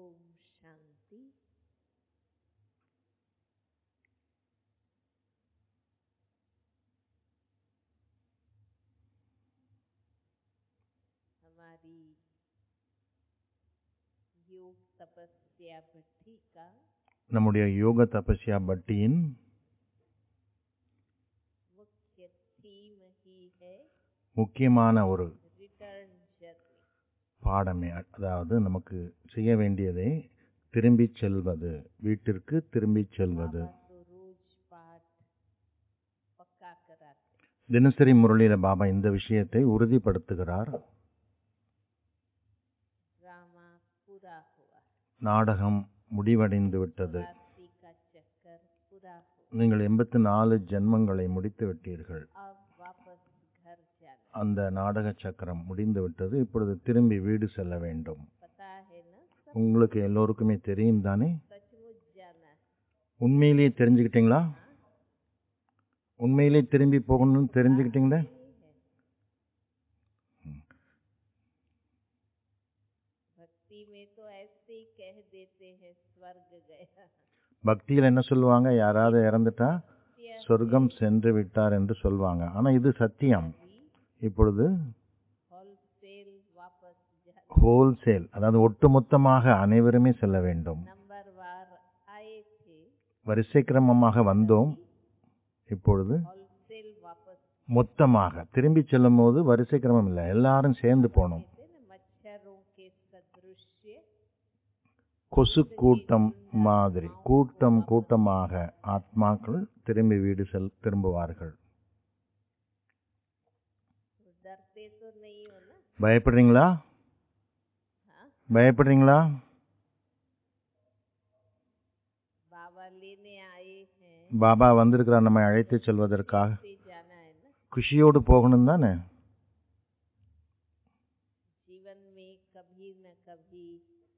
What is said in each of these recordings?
ओम शांति हमारी योग तपस्या भट्टी का நம்முடைய யோக தபஸ்யா பட்டியின் मुख्य थीम ही है முக்கியமான ஒரு रिटर्न जर्नी பாடமே அதாவது நமக்கு செய்ய வேண்டியதை திரும்பிச் செல்வது வீட்டிற்கு திரும்பிச் செல்வது तो रोज पाठ पक्का कराते தினசரி முரளியில பாபா இந்த விஷயத்தை உறுதிப்படுத்துகிறார் ड्रामा पूरा हुआ நாடகம் முடிவடைந்து விட்டது आरती का चक्कर पूरा हुआ நீங்கள் எண்பத்து நாலு ஜென்மங்களை முடித்து விட்டீர்கள் अब वापस घर जाना அந்த நாடக சக்கரம் முடிந்து விட்டது இப்பொழுது திரும்பி வீடு செல்ல வேண்டும் पता है ना सब உங்களுக்கு எல்லோருக்குமே தெரியும் தானே सचमुच जाना है உண்மையிலேயே தெரிஞ்சுக்கிட்டீங்களா உண்மையிலேயே திரும்பி போகணும்னு தெரிஞ்சுக்கிட்டீங்களா भक्ति में तो ऐसे ही कह देते हैं स्वर्ग गया பக்தியில் என்ன சொல்லுவாங்க யாராவது இறந்துட்டா சொர்க்கம் சென்று விட்டார் என்று சொல்வாங்க ஆனா இது சத்தியம் இப்பொழுது होलसेल वापस जा ஹோல்சேல் அதாவது ஒட்டுமொத்தமாக அனைவருமே செல்ல வேண்டும் नंबर वार आए थे வரிசை கிரமமாக வந்தோம் இப்பொழுது होलसेल वापस மொத்தமாக திரும்பி செல்லும் போது வரிசை கிரமம் இல்லை எல்லாரும் சேர்ந்து போனோம் कहते ना मच्छरों के सदृश्य கொசு கூட்டம் மாதிரி கூட்டம் கூட்டமாக ஆத்மாக்கள் திரும்பி வீடு செல் திரும்புவார்கள் तो डरते तो नहीं हो ना பயப்படுறீங்களா हाँ பயப்படுறீங்களா बाबा लेने आए हैं பாபா வந்திருக்கிறார் நம்மை அழைத்து செல்வதற்காக से जाना है ना குஷியோடு போகணும் தானே जीवन में कभी न कभी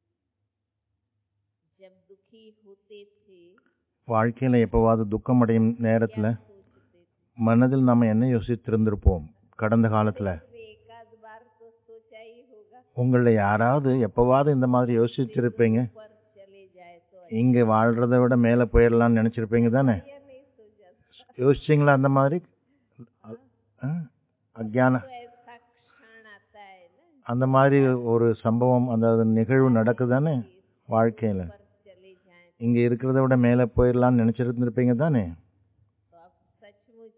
जब दुखी होते थे வாழ்க்கையில எப்பவாவது துக்கம் அடையும் நேரத்துல सोचते थे மனதில் நம்ம என்ன யோசித்திருந்திருப்போம் கடந்த காலத்துல अरे एक आध बार तो सोचा ही होगा உங்களை யாராவது எப்பவாவது இந்த மாதிரி யோசிச்சிருப்பீங்க ऊपर चले जाए तो இங்க வாழ்றதை விட மேல போயிடலாம்னு நினைச்சிருப்பீங்க தானே या नहीं सोचा था யோசிச்சிங்களா அந்த மாதிரி ஆ? அக்ஞான तो ऐसा क्षण आता है ना அந்த மாதிரி ஒரு சம்பவம் அந்த நிகழ்வு நடக்குதானே வாழ்க்கையில ऊपर चले जाए இங்க இருக்கிறத விட மேல போயிடலாம்னு நினைச்சிருந்திருப்பீங்க தானே तो अब सचमुच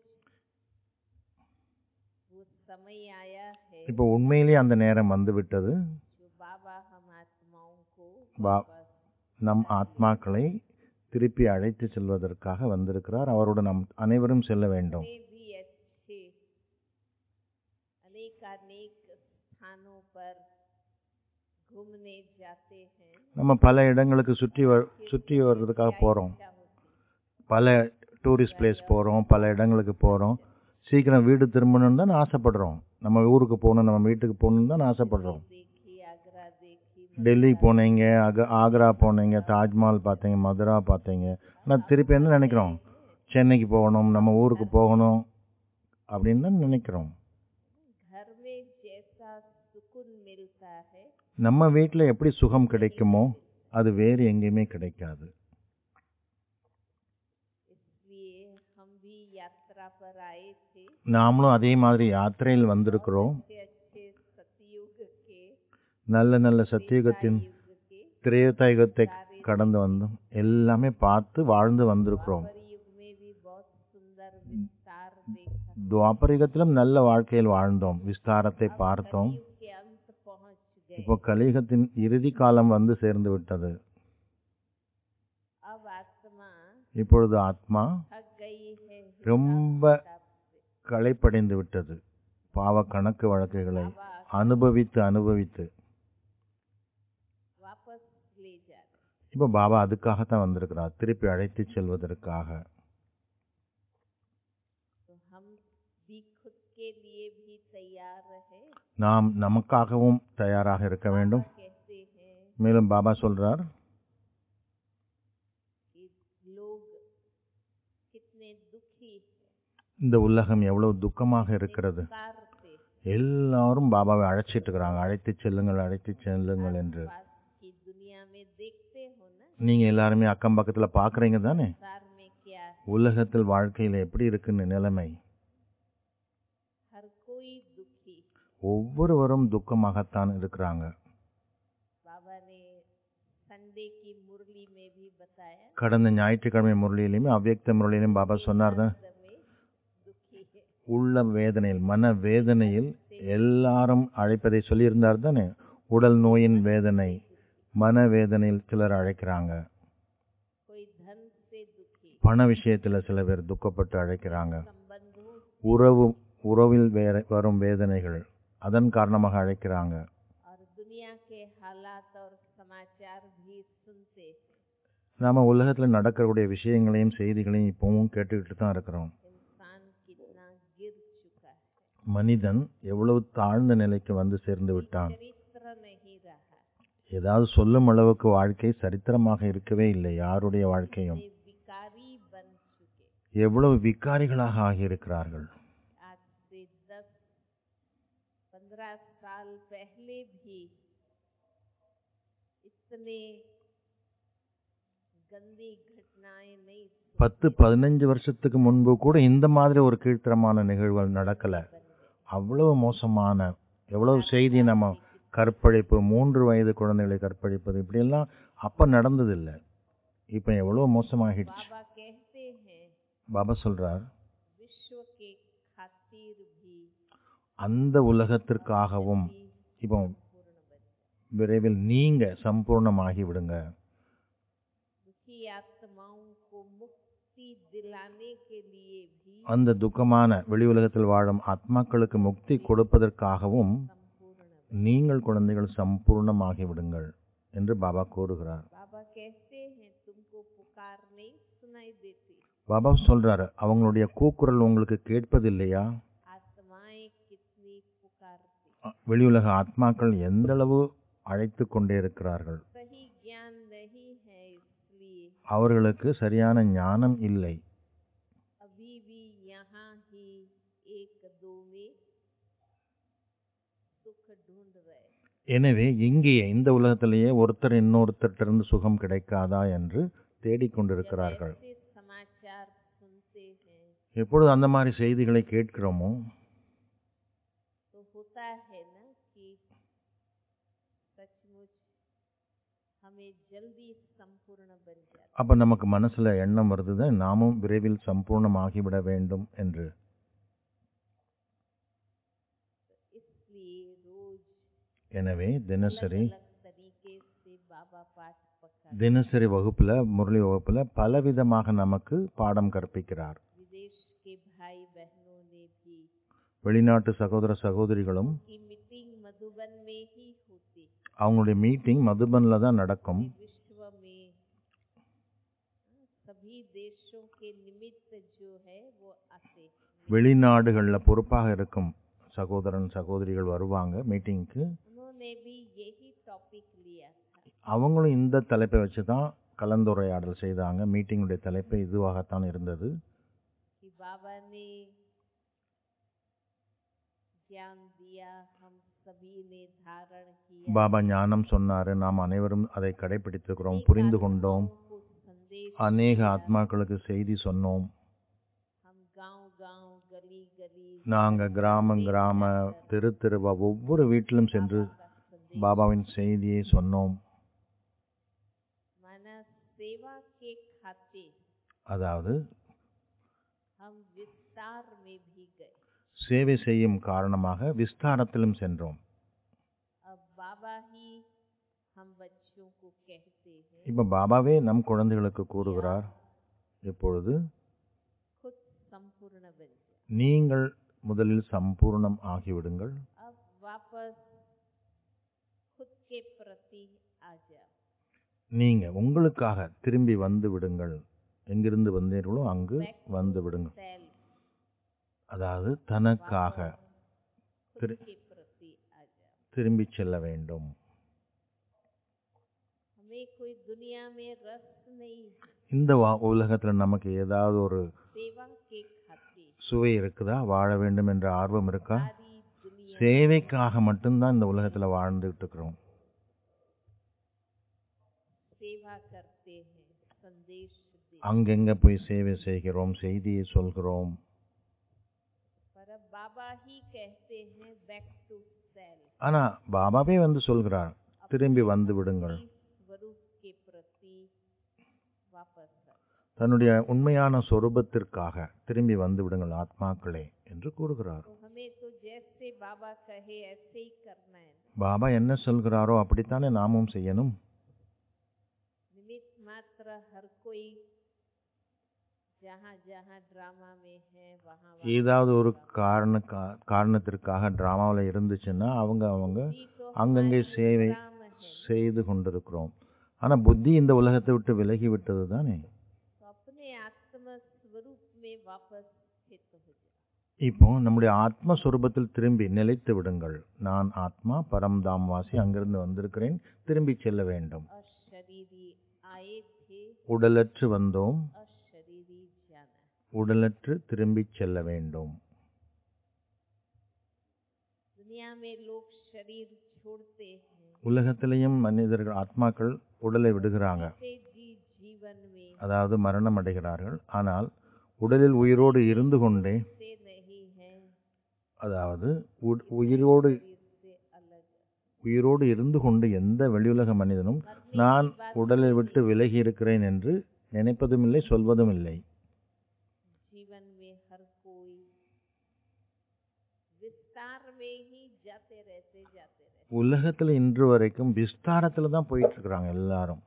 वो समय आया है இப்போ உண்மையிலேயே அந்த நேரம் வந்து விட்டது जो बाबा हम आत्माओं को बा- वापस நம் ஆத்மாக்களை திருப்பி அழைத்து செல்வதற்காக வந்திருக்கிறார் அவரோடு நம் அனைவரும் செல்ல வேண்டும் में भी अच्छे अनेकानेक स्थानों पर घूमने जाते हैं நம்ம பல இடங்களுக்கு சுற்றி வ சுற்றி வர்றதுக்காக போறோம் क्या होती பல டூரிஸ்ட் பிளேஸ் போறோம் பல இடங்களுக்கு போறோம் சீக்கிரம் வீடு திரும்பணும்னு தான் ஆசைப்படுறோம் நம்ம ஊருக்கு போகணும் நம்ம வீட்டுக்கு போகணும்னு தான் ஆசைப்படுறோம் देखी आगरा देखी டெல்லி போனீங்க அக ஆக்ரா போனீங்க தாஜ்மஹால் பார்த்தீங்க மதுரா பார்த்தீங்க ஆனால் திருப்பி என்ன நினைக்கிறோம் சென்னைக்கு போகணும் நம்ம ஊருக்கு போகணும் அப்படின்னு தான் நினைக்கிறோம் घर में जैसा सुकून मिलता है நம்ம வீட்டில் எப்படி சுகம் கிடைக்குமோ அது வேறு எங்கேயுமே கிடைக்காது इसलिए हम भी यात्रा पर आए थे நாமளும் அதே மாதிரி யாத்திரையில் வந்திருக்கிறோம் अच्छे अच्छे सतयुग के நல்ல நல்ல சத்தியுகத்தின் युग के திரேதாயுகத்தை கடந்து வந்தோம் எல்லாமே பார்த்து வாழ்ந்து வந்திருக்கிறோம் पर युग में भी बहुत सुंदर विस्तार देखा துவாபரிகத்திலும் நல்ல வாழ்க்கையில் வாழ்ந்தோம் விஸ்தாரத்தை பார்த்தோம் युग के अंत पहुंच गए இப்போ கலியுகத்தின் இறுதி காலம் வந்து சேர்ந்து விட்டது अब आत्मा இப்பொழுது ஆத்மா थक गई है ரொம்ப களைப்படைந்து விட்டது பாவ கணக்கு வழக்குகளை அனுபவித்து அனுபவித்து वापस ले जा रहे இப்போ பாபா அதுக்காகத்தான் வந்திருக்கிறார் திருப்பி அழைத்து செல்வதற்காக तो हम भी खुद के लिए भी तैयार रहे நாம் நமக்காகவும் தயாராக இருக்க வேண்டும் कहते हैं மேலும் பாபா சொல்றார் कि लोग कितने दुखी இந்த உலகம் எவ்வளவு துக்கமாக இருக்கிறது कारते எல்லாரும் பாபாவை அழைச்சிட்டு இருக்கிறாங்க அழைத்து செல்லுங்கள் அழைத்து செல்லுங்கள் என்று पास की दुनिया में நீங்க எல்லாருமே அக்கம் பக்கத்துல பாக்குறீங்க தானே संसार में क्या है உலகத்தில் வாழ்க்கையில எப்படி இருக்குன்னு நிலைமை हर कोई दुखी ஒவ்வொருவரும் துக்கமாகத்தான் இருக்கிறாங்க बाबा ने संडे की मुरली में भी बताया கடந்த ஞாயிற்றுக்கிழமை முரளியிலையும் அவ்யக்த முரளியிலும் பாபா சொன்னார் தான் में दुखी है உள்ள வேதனையில் மன வேதனையில் எல்லாரும் அழைப்பதை சொல்லியிருந்தார் தானே உடல் நோயின் வேதனை மன வேதனையில் சிலர் அழைக்கிறாங்க कोई धन से दुखी பண விஷயத்துல சில பேர் துக்கப்பட்டு அழைக்கிறாங்க संबंधों உறவு உறவில் வேற வரும் வேதனைகள் அதன் காரணமாக அழைக்கிறாங்க और दुनिया के हालात और समाचार भी सुनते हैं। நாம உலகத்துல நடக்கக்கூடிய விஷயங்களையும் செய்திகளையும் இப்பவும் கேட்டுக்கிட்டு தான் இருக்கிறோம் इंसान कितना गिर चुका है மனிதன் எவ்வளவு தாழ்ந்த நிலைக்கு வந்து சேர்ந்து விட்டான் चरित्र नहीं रहा ஏதாவது சொல்லும் அளவுக்கு வாழ்க்கை சரித்திரமாக இருக்கவே இல்லை யாருடைய வாழ்க்கையும் वे विकारी बन चुके எவ்வளவு விகாரிகளாக ஆகியிருக்கிறார்கள் आज से दस पंद्रह साल पहले भी इतने गंदी घटनाएं नहीं सुनी பத்து பதினஞ்சு வருஷத்துக்கு முன்பு கூட இந்த மாதிரி ஒரு கீழ்த்தரமான நிகழ்வுகள் நடக்கல அவ்வளவு மோசமான எவ்வளவு செய்தி நம்ம கற்பழிப்பு மூன்று வயது குழந்தைகளை கற்பழிப்பது இப்படியெல்லாம் அப்ப நடந்ததில்லை இப்ப எவ்வளவு மோசமாகிடுச்சு बाबा कहते हैं பாபா சொல்றார் विश्व के खातिर भी அந்த உலகத்திற்காகவும் இப்போ पूर्ण बन जाए விரைவில் நீங்க சம்பூர்ணமாகி விடுங்க दुखी आत्माओं को मुक्ति दिलाने के लिए भी அந்த துக்கமான வெளி உலகத்தில் வாழும் ஆத்மாக்களுக்கு முக்தி கொடுப்பதற்காகவும் संपूर्ण बन நீங்கள் குழந்தைகள் சம்பூர்ணமாகி விடுங்கள் என்று பாபா கூறுகிறார் बाबा कहते हैं तुमको पुकार नहीं सुनाई देती பாபா சொல்றாரு அவங்களுடைய கூக்குரல் உங்களுக்கு கேட்பதில்லையா आत्माएं कितनी पुकारती அ- வெளியுலக ஆத்மாக்கள் எந்த அளவு அழைத்து கொண்டே இருக்கிறார்கள் सही ज्ञान नहीं है इसलिए அவர்களுக்கு சரியான ஞானம் இல்லை अभी भी यहाँ ही एक दो में सुख ढूंढ रहे எனவே இங்கேயே இந்த உலகத்திலேயே ஒருத்தர் இன்னொருத்தரிடமிருந்து சுகம் கிடைக்காதா என்று தேடிக்கொண்டிருக்கிறார்கள் ऐसे समाचार सुनते हैं எப்பொழுது அந்த மாதிரி செய்திகளை கேட்கிறோமோ तो होता है ना कि सचमुच हमें जल्दी संपूर्ण बन जाता அப்ப நமக்கு மனசுல எண்ணம் வருது நாமும் விரைவில் சம்பூர்ணமாகிவிட வேண்டும் என்று इसलिए रोज எனவே अलग தினசரி अलग तरीके से बाबा पाठ पका தினசரி வகுப்புல முரளி வகுப்புல பலவிதமாக நமக்கு பாடம் கற்பிக்கிறார் विदेश के भाई बहनों ने भी வெளிநாட்டு சகோதர சகோதரிகளும் की मीटिंग मधुबन में ही होती அவங்களுடைய மீட்டிங் மதுபன்ல தான் நடக்கும் विश्व में हाँ, सभी देशों के निमित्त जो है वो आते हैं வெளிநாடுகள்ல பொறுப்பாக இருக்கும் சகோதரன் சகோதரிகள் வருவாங்க மீட்டிங்க்கு उन्होंने भी यही टॉपिक लिया था அவங்களும் இந்த தலைப்பை வச்சு தான் கலந்துரையாடல் செய்தாங்க மீட்டிங்குடைய தலைப்பு இதுவாகத்தான் இருந்தது कि बाबा ने ज्ञान दिया हम सभी ने धारण किया பாபா ஞானம் சொன்னாரு நாம் அனைவரும் அதை கடைபிடித்துக்கிறோம் புரிந்து கொண்டோம் को संदेश அநேக ஆத்மாக்களுக்கு செய்தி சொன்னோம் हम गांव गांव गली गली நாங்க கிராமம் கிராம தெரு தெருவா ஒவ்வொரு வீட்டிலும் சென்று का संदेश பாபாவின் செய்தியை சொன்னோம் माना सेवा के खाते அதாவது हम विस्तार में भी गए சேவை செய்யும் காரணமாக விஸ்தாரத்திலும் சென்றோம் अब बाबा ही हम बच्चों को कहते हैं இப்ப பாபாவே நம் குழந்தைகளுக்கு கூறுகிறார் இப்பொழுது खुद संपूर्ण बन जाए நீங்கள் முதலில் சம்பூர்ணம் ஆகிவிடுங்கள் अब वापस खुद के प्रति आ जाओ நீங்க உங்களுக்காக திரும்பி வந்து விடுங்கள் எங்கிருந்து வந்தீர்களோ அங்கு வந்து விடுங்கள் सेल्फ அதாவது தனக்காக खुद फिर- के प्रति आ जाओ திரும்பி செல்ல வேண்டும் हमें कोई दुनिया में रस नहीं है இந்த வா- உலகத்துல நமக்கு ஏதாவது ஒரு सेवा के खाते சுவை இருக்குதா வாழ வேண்டும் என்ற ஆர்வம் இருக்கா सारी दुनिया சேவைக்காக மட்டும்தான் இந்த உலகத்துல வாழ்ந்துகிட்டு இருக்கிறோம் सेवा करते संदेश दे அங்கெங்க போய் சேவை செய்கிறோம் செய்தியை சொல்கிறோம் पर अब बाबा ही कहते हैं बैक टू सेल्फ ஆனா பாபாவே வந்து சொல்கிறார் திரும்பி வந்து விடுங்கள் स्वरूप के प्रति वापस आओ தன்னுடைய உண்மையான சொரூபத்திற்காக திரும்பி வந்து விடுங்கள் ஆத்மாக்களே என்று கூறுகிறார் तो हमें तो जैसे बाबा कहे ऐसे ही करना है பாபா என்ன சொல்கிறாரோ அப்படித்தானே நாமும் செய்யணும் निमित्त मात्र हर कोई जहाँ जहाँ ड्रामा में है वहाँ वहाँ ஏதாவது ஒரு காரண கா- காரணத்திற்காக டிராமாவில் இருந்துச்சுன்னா அவங்க அவங்க बुद्धि तो அங்கங்கே हमारी சேவை काम है செய்து கொண்டிருக்கிறோம் ஆனா புத்தி இந்த உலகத்தை விட்டு விலகி விட்டது தானே तो अपने आत्म स्वरूप में वापस स्थित हो जाओ இப்போ நம்முடைய ஆத்மஸ்வரூபத்தில் திரும்பி நிலைத்து விடுங்கள் நான் ஆத்மா பரம்தாம் வாசி அங்கிருந்து வந்திருக்கிறேன் திரும்பி செல்ல வேண்டும் अशरीरी आए थे உடலற்று வந்தோம் अशरीरी जाना உடலற்று திரும்பி செல்ல வேண்டும் दुनिया में लोग शरीर छोड़ते हैं உலகத்திலேயும் மனிதர்கள் ஆத்மாக்கள் உடலை விடுகிறாங்க ऐसे जी जीवन में அதாவது மரணம் அடைகிறார்கள் ஆனால் உடலில் உயிரோடு இருந்து கொண்டே से नहीं है அதாவது உ- உயிரோடு शरीर से अलग உயிரோடு இருந்து கொண்டு எந்த வெளியுலக மனிதனும் நான் உடலை விட்டு விலகி இருக்கிறேன் என்று நினைப்பதும் இல்லை சொல்வதும் இல்லை जीवन में हर कोई विस्तार में ही जाते रहते जाते रहते உலகத்துல இன்று வரைக்கும் விஸ்தாரத்துல தான் போயிட்டு இருக்கிறாங்க எல்லாரும்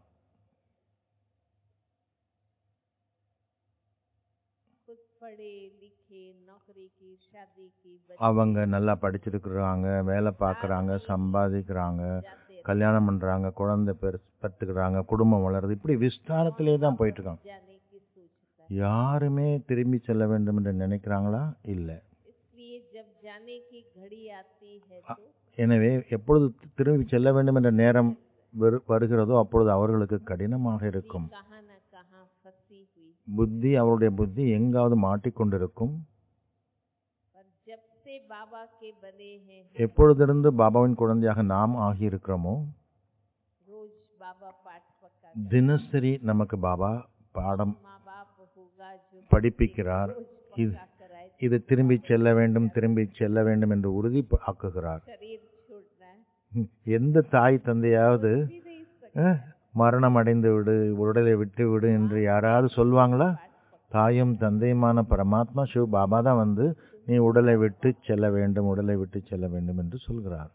खुद पढ़े लिखे नौकरी की शादी की बच्चे அவங்க நல்லா படிச்சிருக்கிறாங்க வேலை பார்க்கறாங்க சம்பாதிக்கிறாங்க जाते கல்யாணம் பண்றாங்க குழந்தை பெரு பெற்றுக்கிறாங்க குடும்பம் வளருது இப்படி விஸ்தாரத்திலே தான் போயிட்டு இருக்காங்க जाने की सोचता है யாருமே திரும்பி செல்ல வேண்டும் என்று நினைக்கிறாங்களா இல்லை इसलिए जब जाने की घड़ी आती है तो எனவே எப்பொழுது திரும்பி செல்ல வேண்டும் என்ற நேரம் வரு- வருகிறதோ அப்பொழுது அவர்களுக்கு கடினமாக இருக்கும் कहाँ न कहाँ फंसी हुई புத்தி அவருடைய புத்தி எங்காவது மாட்டிக்கொண்டிருக்கும் पर जब से बाबा के बने हैं எப்பொழுதிருந்து பாபாவின் குழந்தையாக நாம் ஆகியிருக்கிறோமோ रोज बाबा पाठ पका தினசரி நமக்கு பாபா பாடம் माँ बाप होगा जो படிப்பிக்கிறார் रोज இது पक्का कराए இது திரும்பி செல்ல வேண்டும் திரும்பி செல்ல வேண்டும் என்று உறுதி ப- ஆக்குகிறார் शरीर छोड़ना है ம், எந்த தாய் தந்தையாவது भी नहीं सकता அஹ், மரணம் அடைந்து விடு உடலை விட்டு விடு என்று யாராவது சொல்வாங்களா தாயும் தந்தையுமான பரமாத்மா சிவ பாபா தான் வந்து நீ உடலை விட்டு செல்ல வேண்டும் உடலை விட்டு செல்ல வேண்டும் என்று சொல்கிறார்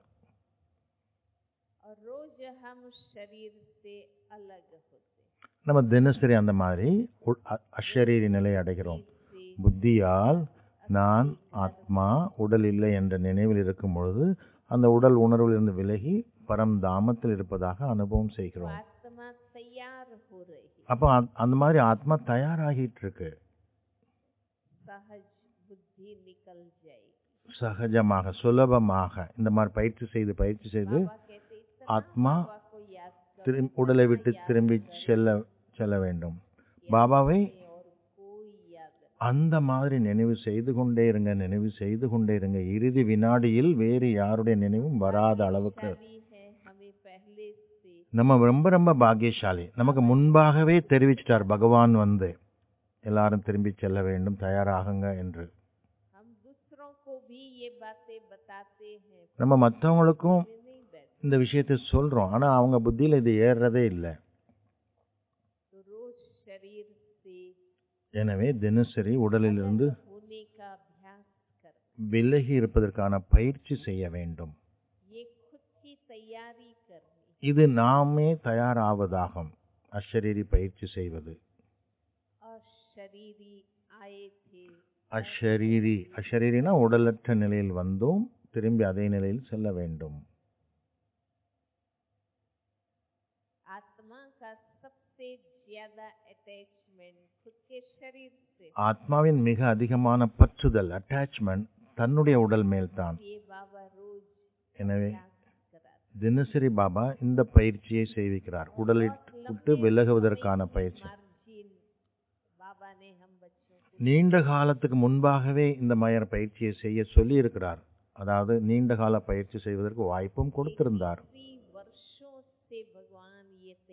और रोज हम शरीर से अलग होते நம்ம தினசரி அந்த மாதிரி உ- அ- அஷரீரி நிலை அடைகிறோம் से புத்தியால் நான் ஆத்மா உடல் இல்லை என்ற நினைவில் இருக்கும் பொழுது அந்த உடல் உணர்வில் இருந்து விலகி பரம் தாமத்தில் இருப்பதாக அனுபவம் செய்கிறோம் आत्मा तैयार हो रही அப்போ அ- அந்த மாதிரி ஆத்மா தயாராகிட்டு இருக்கு सहज बुद्धि निकल जाएगी சகஜமாக சுலபமாக இந்த மாதிரி பயிற்சி செய்து பயிற்சி செய்து बाबा कहते इतना ஆத்மா बाबा को याद कर திரும் உடலை விட்டு திரும்பி செல்ல செல்ல வேண்டும் பாபாவை और कोई याद नहीं அந்த மாதிரி நினைவு செய்து கொண்டே இருங்க நினைவு செய்து கொண்டே இருங்க இறுதி வினாடியில் வேறு யாருடைய நினைவும் வராத அளவுக்கு भी है हमें पहले से நம்ம ரொம்ப ரொம்ப பாக்கியசாலி நமக்கு முன்பாகவே தெரிவிச்சிட்டார் பகவான் வந்து எல்லாரும் திரும்பி செல்ல வேண்டும் தயாராகுங்க என்று हम दूसरों को भी ये बातें बताते हैं நம்ம மற்றவங்களுக்கும் में नहीं बैठ இந்த விஷயத்தை சொல்றோம் ஆனா அவங்க புத்தியில இது ஏறுறதே இல்லை तो रोज शरीर से எனவே தினசரி உடலிலிருந்து होने का अभ्यास कर விலகி இருப்பதற்கான பயிற்சி செய்ய வேண்டும் ये खुद की तैयारी करनी இது நாமே தயாராவதாகும் அஷரீரி பயிற்சி செய்வது और शरीरी आए थे அஷரீரி அஷரீரினா உடலற்ற நிலையில் வந்தோம் திரும்பி அதே நிலையில் செல்ல வேண்டும் आत्मा का सबसे ज्यादा अटैचमेंट खुद के शरीर से ஆத்மாவின் மிக அதிகமான பற்றுதல் அட்டாச்மெண்ட் தன்னுடைய உடல் மேல்தான் ये बाबा रोज எனவே अभ्यास कराते தினசரி பாபா இந்த பயிற்சியை செய்விக்கிறார் உடலை விட்டு விலகுவதற்கான பயிற்சி मार्जिन बाबा ने हम बच्चों को நீண்ட காலத்துக்கு முன்பாகவே இந்த மயர் பயிற்சியை செய்ய சொல்லி இருக்கிறார் அதாவது நீண்ட கால பயிற்சி செய்வதற்கு வாய்ப்பும் கொடுத்திருந்தார் इसी वर्षों से भगवान ये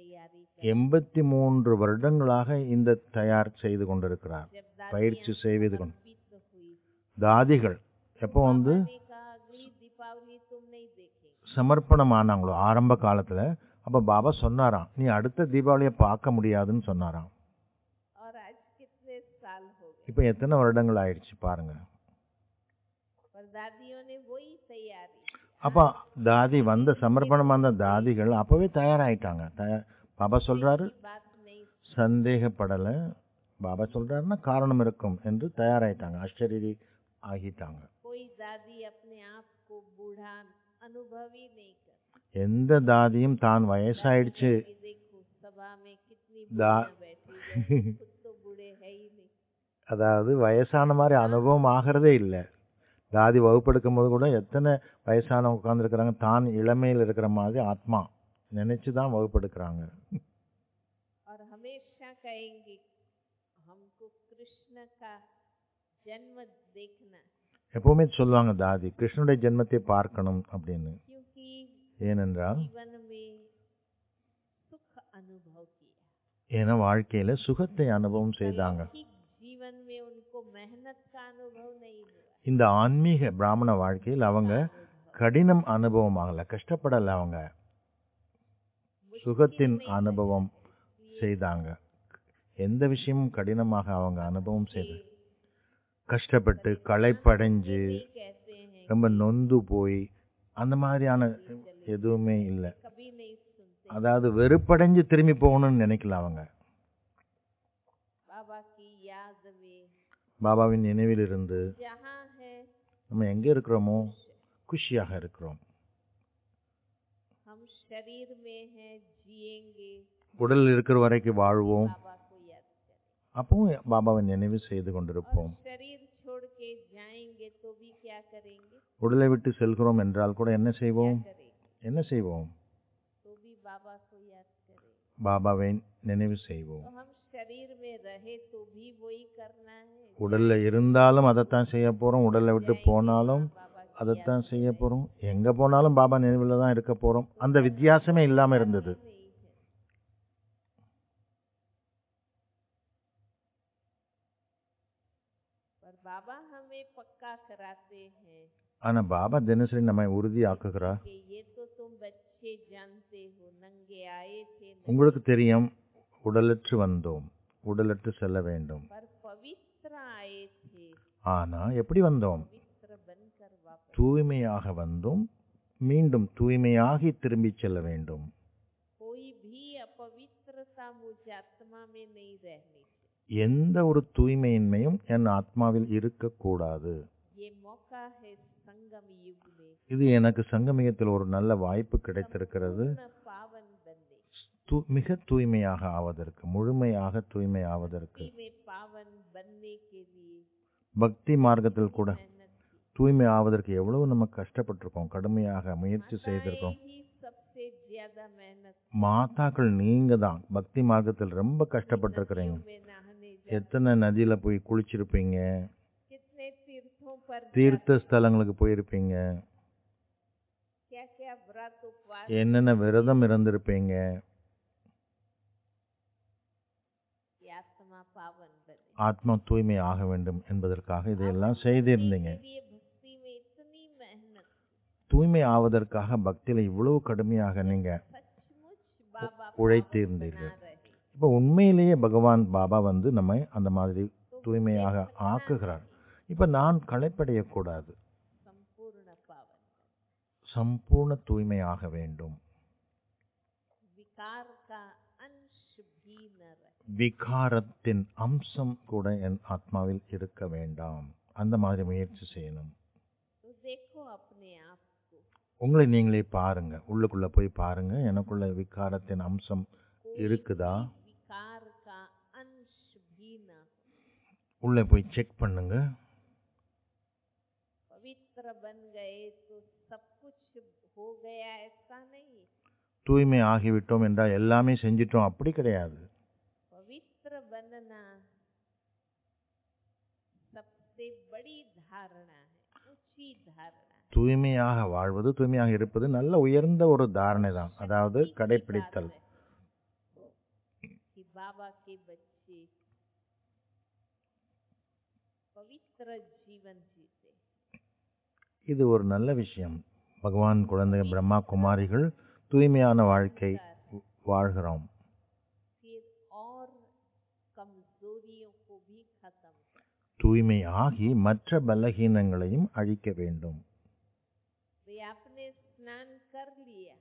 तैयारी कर எண்பத்தி மூன்று வருடங்களாக இந்த தயார் செய்து கொண்டிருக்கிறார் जब பயிற்சி दादियाँ செய்வது கொண்டு समर्पित हुई தாதிகள் எப்போ வந்து बाबा ने कहा अगली दीपावली तुम नहीं देखेंगे சமர்ப்பணம் ஆனாங்களோ ஆரம்ப காலத்துல அப்ப பாபா சொன்னாராம் நீ அடுத்த தீபாவளியை பார்க்க முடியாதுன்னு சொன்னாராம் और आज कितने साल हो गए இப்ப எத்தனை வருடங்கள் ஆயிடுச்சு பாருங்க पर दादियों ने वही तैयारी அப்ப தாதி வந்த சமர்ப்பணம் வந்த தாதிகள் அப்பவே தயாராயிட்டாங்க தயார் பாபா சொல்றாரு की बात नहीं சந்தேகப்படல பாபா சொல்றாருன்னா காரணம் இருக்கும் என்று தயாராயிட்டாங்க ஆச்சரிய ஆகிட்டாங்க कोई दादी अपने आप को बूढ़ा अनुभव ही नहीं कर எந்த தாதியும் தான் வயசாயிடுச்சு कि देखो सभा में कितनी दा- बुढ़ियां बैठी हैं, खुद तो बूढ़े है ही नहीं அதாவது வயசான மாதிரி அனுபவம் ஆகிறதே இல்லை தாதி வகுப்பெடுக்கும் போது கூட எத்தனை வயசானவங்க உட்காந்துருக்குறாங்க தான் இளமையில் இருக்கிற மாதிரி ஆத்மா நினைச்சு தான் வகுப்பெடுக்கிறாங்க और हमेशा कहेंगे हमको कृष्ण का जन्म देखना है, எப்பவுமே சொல்லுவாங்க தாதி கிருஷ்ணனுடைய ஜென்மத்தை பார்க்கணும் அப்படின்னு क्योंकि ஏனென்றால் जीवन में सुख अनुभव किया ஏன்னா வாழ்க்கையில சுகத்தை அனுபவம் செய்தாங்க लौकिक जीवन में उनको मेहनत का अनुभव नहीं हुआ இந்த ஆன்மீக பிராமண வாழ்க்கையில் அவங்க கடினம் அனுபவம் ஆகல கஷ்டப்படல அவங்க சுகத்தின் அனுபவம் செய்தாங்க எந்த விஷயமும் கடினமாக அவங்க அனுபவம் செய்து கஷ்டப்பட்டு களைப்படைஞ்சு कहते हैं ரொம்ப நொந்து போய் அந்த மாதிரியான எதுவுமே இல்லை कभी नहीं सुनते அதாவது வெறுப்படைஞ்சு திரும்பி போகணும்னு நினைக்கல அவங்க बाबा की याद में பாபாவின் நினைவில் இருந்து जहाँ है நம்ம எங்க இருக்கிறோமோ குஷியாக இருக்கிறோம் हम शरीर में हैं जिएंगे உடல் இருக்கிற வரைக்கும் வாழ்வோம் बाबा को याद करें அப்பவும் பாபாவை நினைவு செய்து கொண்டிருப்போம் और शरीर छोड़ के जाएंगे तो भी क्या करेंगे உடலை விட்டு செல்கிறோம் என்றால் கூட என்ன செய்வோம் क्या करेंगे என்ன செய்வோம் तो भी बाबा को याद करें பாபாவை நினைவு செய்வோம் तो हम शरीर में रहे तो भी वही करना है உடல்ல இருந்தாலும் அதைத்தான் செய்ய போறோம் உடலை விட்டு போனாலும் बाबा की அதைத்தான் செய்ய போறோம் எங்க போனாலும் பாபா நினைவில் தான் இருக்க போறோம் அந்த வித்தியாசமே இல்லாம இருந்தது नहीं है पर बाबा हमें पक्का कराते हैं ஆனா பாபா தினசரி நம்மை உறுதி ஆக்குகிறார் कि ये तो तुम बच्चे जानते हो नंगे आए थे नंगे உங்களுக்கு தெரியும் உடலற்று வந்தோம் உடலற்று செல்ல வேண்டும் पर पवित्र आए थे ஆனா எப்படி வந்தோம் पवित्र बनकर वापस தூய்மையாக வந்தோம் மீண்டும் தூய்மையாகி திரும்பி செல்ல வேண்டும் कोई भी अपवित्रता मुझ आत्मा में नहीं रहनी चाहिए எந்த ஒரு தூய்மையின்மையும் என் ஆத்மாவில் இருக்கக்கூடாது ये मौका है संगम युग में இது எனக்கு சங்கமிகத்தில் ஒரு நல்ல வாய்ப்பு கிடைத்திருக்கிறது पूर्ण पावन बनने தூ- மிக தூய்மையாக ஆவதற்கு முழுமையாக தூய்மை ஆவதற்கு भक्ति में पावन बनने के लिए பக்தி மார்க்கத்தில் கூட मेहनत की தூய்மை ஆவதற்கு எவ்வளவு நம்ம கஷ்டப்பட்டிருக்கோம் கடுமையாக முயற்சி செய்திருக்கோம் माताएं ही सबसे ज्यादा मेहनत மாதாக்கள் நீங்க தான் பக்தி மார்க்கத்தில் ரொம்ப கஷ்டப்பட்டிருக்கிறீங்க में नहाने எத்தனை நதியில போய் குளிச்சிருப்பீங்க कितने तीर्थों पर தீர்த்த ஸ்தலங்களுக்கு போயிருப்பீங்க क्या क्या व्रत उपवास என்னென்ன விரதம் இருந்திருப்பீங்க की आत्मा पावन बने ஆத்மா தூய்மை ஆக வேண்டும் என்பதற்காக இதையெல்லாம் செய்திருந்தீங்க के लिए भक्ति में इतनी मेहनत தூய்மை ஆவதற்காக பக்தியில இவ்வளவு கடுமையாக நீங்க सचमुच बाबा உழைத்து पावन இருந்தீர்கள் बना रहे இப்போ உண்மையிலேயே பகவான் பாபா வந்து நம்மை அந்த மாதிரி தூய்மையாக ஆக்குகிறார் இப்போ நான் களைப்படையக்கூடாது संपूर्ण पावन சம்பூர்ண தூய்மையாக வேண்டும் विकार का अंश भी न रहे விகாரத்தின் அம்சம் கூட என் ஆத்மாவில் இருக்க வேண்டாம் அந்த மாதிரி முயற்சி செய்யணும் तो देखो अपने आप को உங்களை நீங்களே பாருங்க உள்ளுக்குள்ள போய் பாருங்க எனக்குள்ள விகாரத்தின் அம்சம் இருக்குதா विकार का अंश भी न हो உள்ளே போய் செக் பண்ணுங்க पवित्र बन गए तो सब कुछ हो गया ऐसा नहीं தூய்மை ஆகிவிட்டோம் என்றால் எல்லாமே செஞ்சிட்டோம் அப்படி கிடையாது पवित्र बनना सबसे बड़ी धारणा है ऊंची धारणा है தூய்மையாக வாழ்வது தூய்மையாக இருப்பது நல்ல உயர்ந்த ஒரு தாரணை தான் அதாவது கடைப்பிடித்தல் बाबा के बच्चे पवित्र जीवन जीते இது ஒரு நல்ல விஷயம் பகவான் குழந்தை பிரம்மா குமாரிகள் தூய்மையான வாழ்க்கை வாழ்கிறோம் फिर और कमजोरियों को भी खत्म कर தூய்மை ஆகி மற்ற பலகீனங்களையும் அழிக்க வேண்டும் वे आपने स्नान कर लिया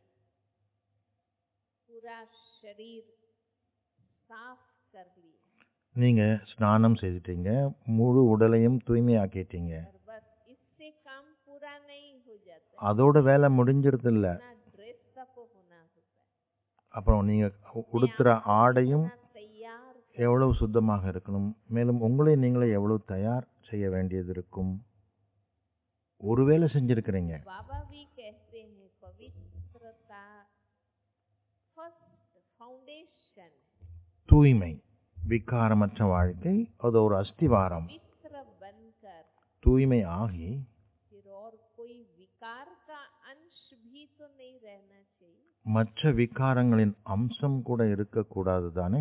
पूरा शरीर साफ कर लिया நீங்க ஸ்நானம் செய்துட்டீங்க முழு உடலையும் தூய்மையாக்கிட்டீங்க और बस इससे काम पूरा नहीं हो जाता அதோட வேலை முடிஞ்சிருது இல்ல अपना ड्रेस अप होना होता है அப்புறம் நீங்க உடுத்துற ஆடையும் अपना तैयार எவ்வளவு சுத்தமாக இருக்கணும் மேலும் உங்களை நீங்களே எவ்வளவு தயார் செய்ய வேண்டியது இருக்கும் ஒருவேளை செஞ்சிருக்கிறீங்க बाबा भी कहते हैं पवित्रता फर्स्ट फाउंडेशन தூய்மை விகாரமற்ற வாழ்க்கை அது ஒரு அஸ்திவாரம் पवित्र बनकर தூய்மை ஆகி फिर और कोई विकार का अंश भी तो नहीं रहना चाहिए மற்ற விகாரங்களின் அம்சம் கூட இருக்கக்கூடாது தானே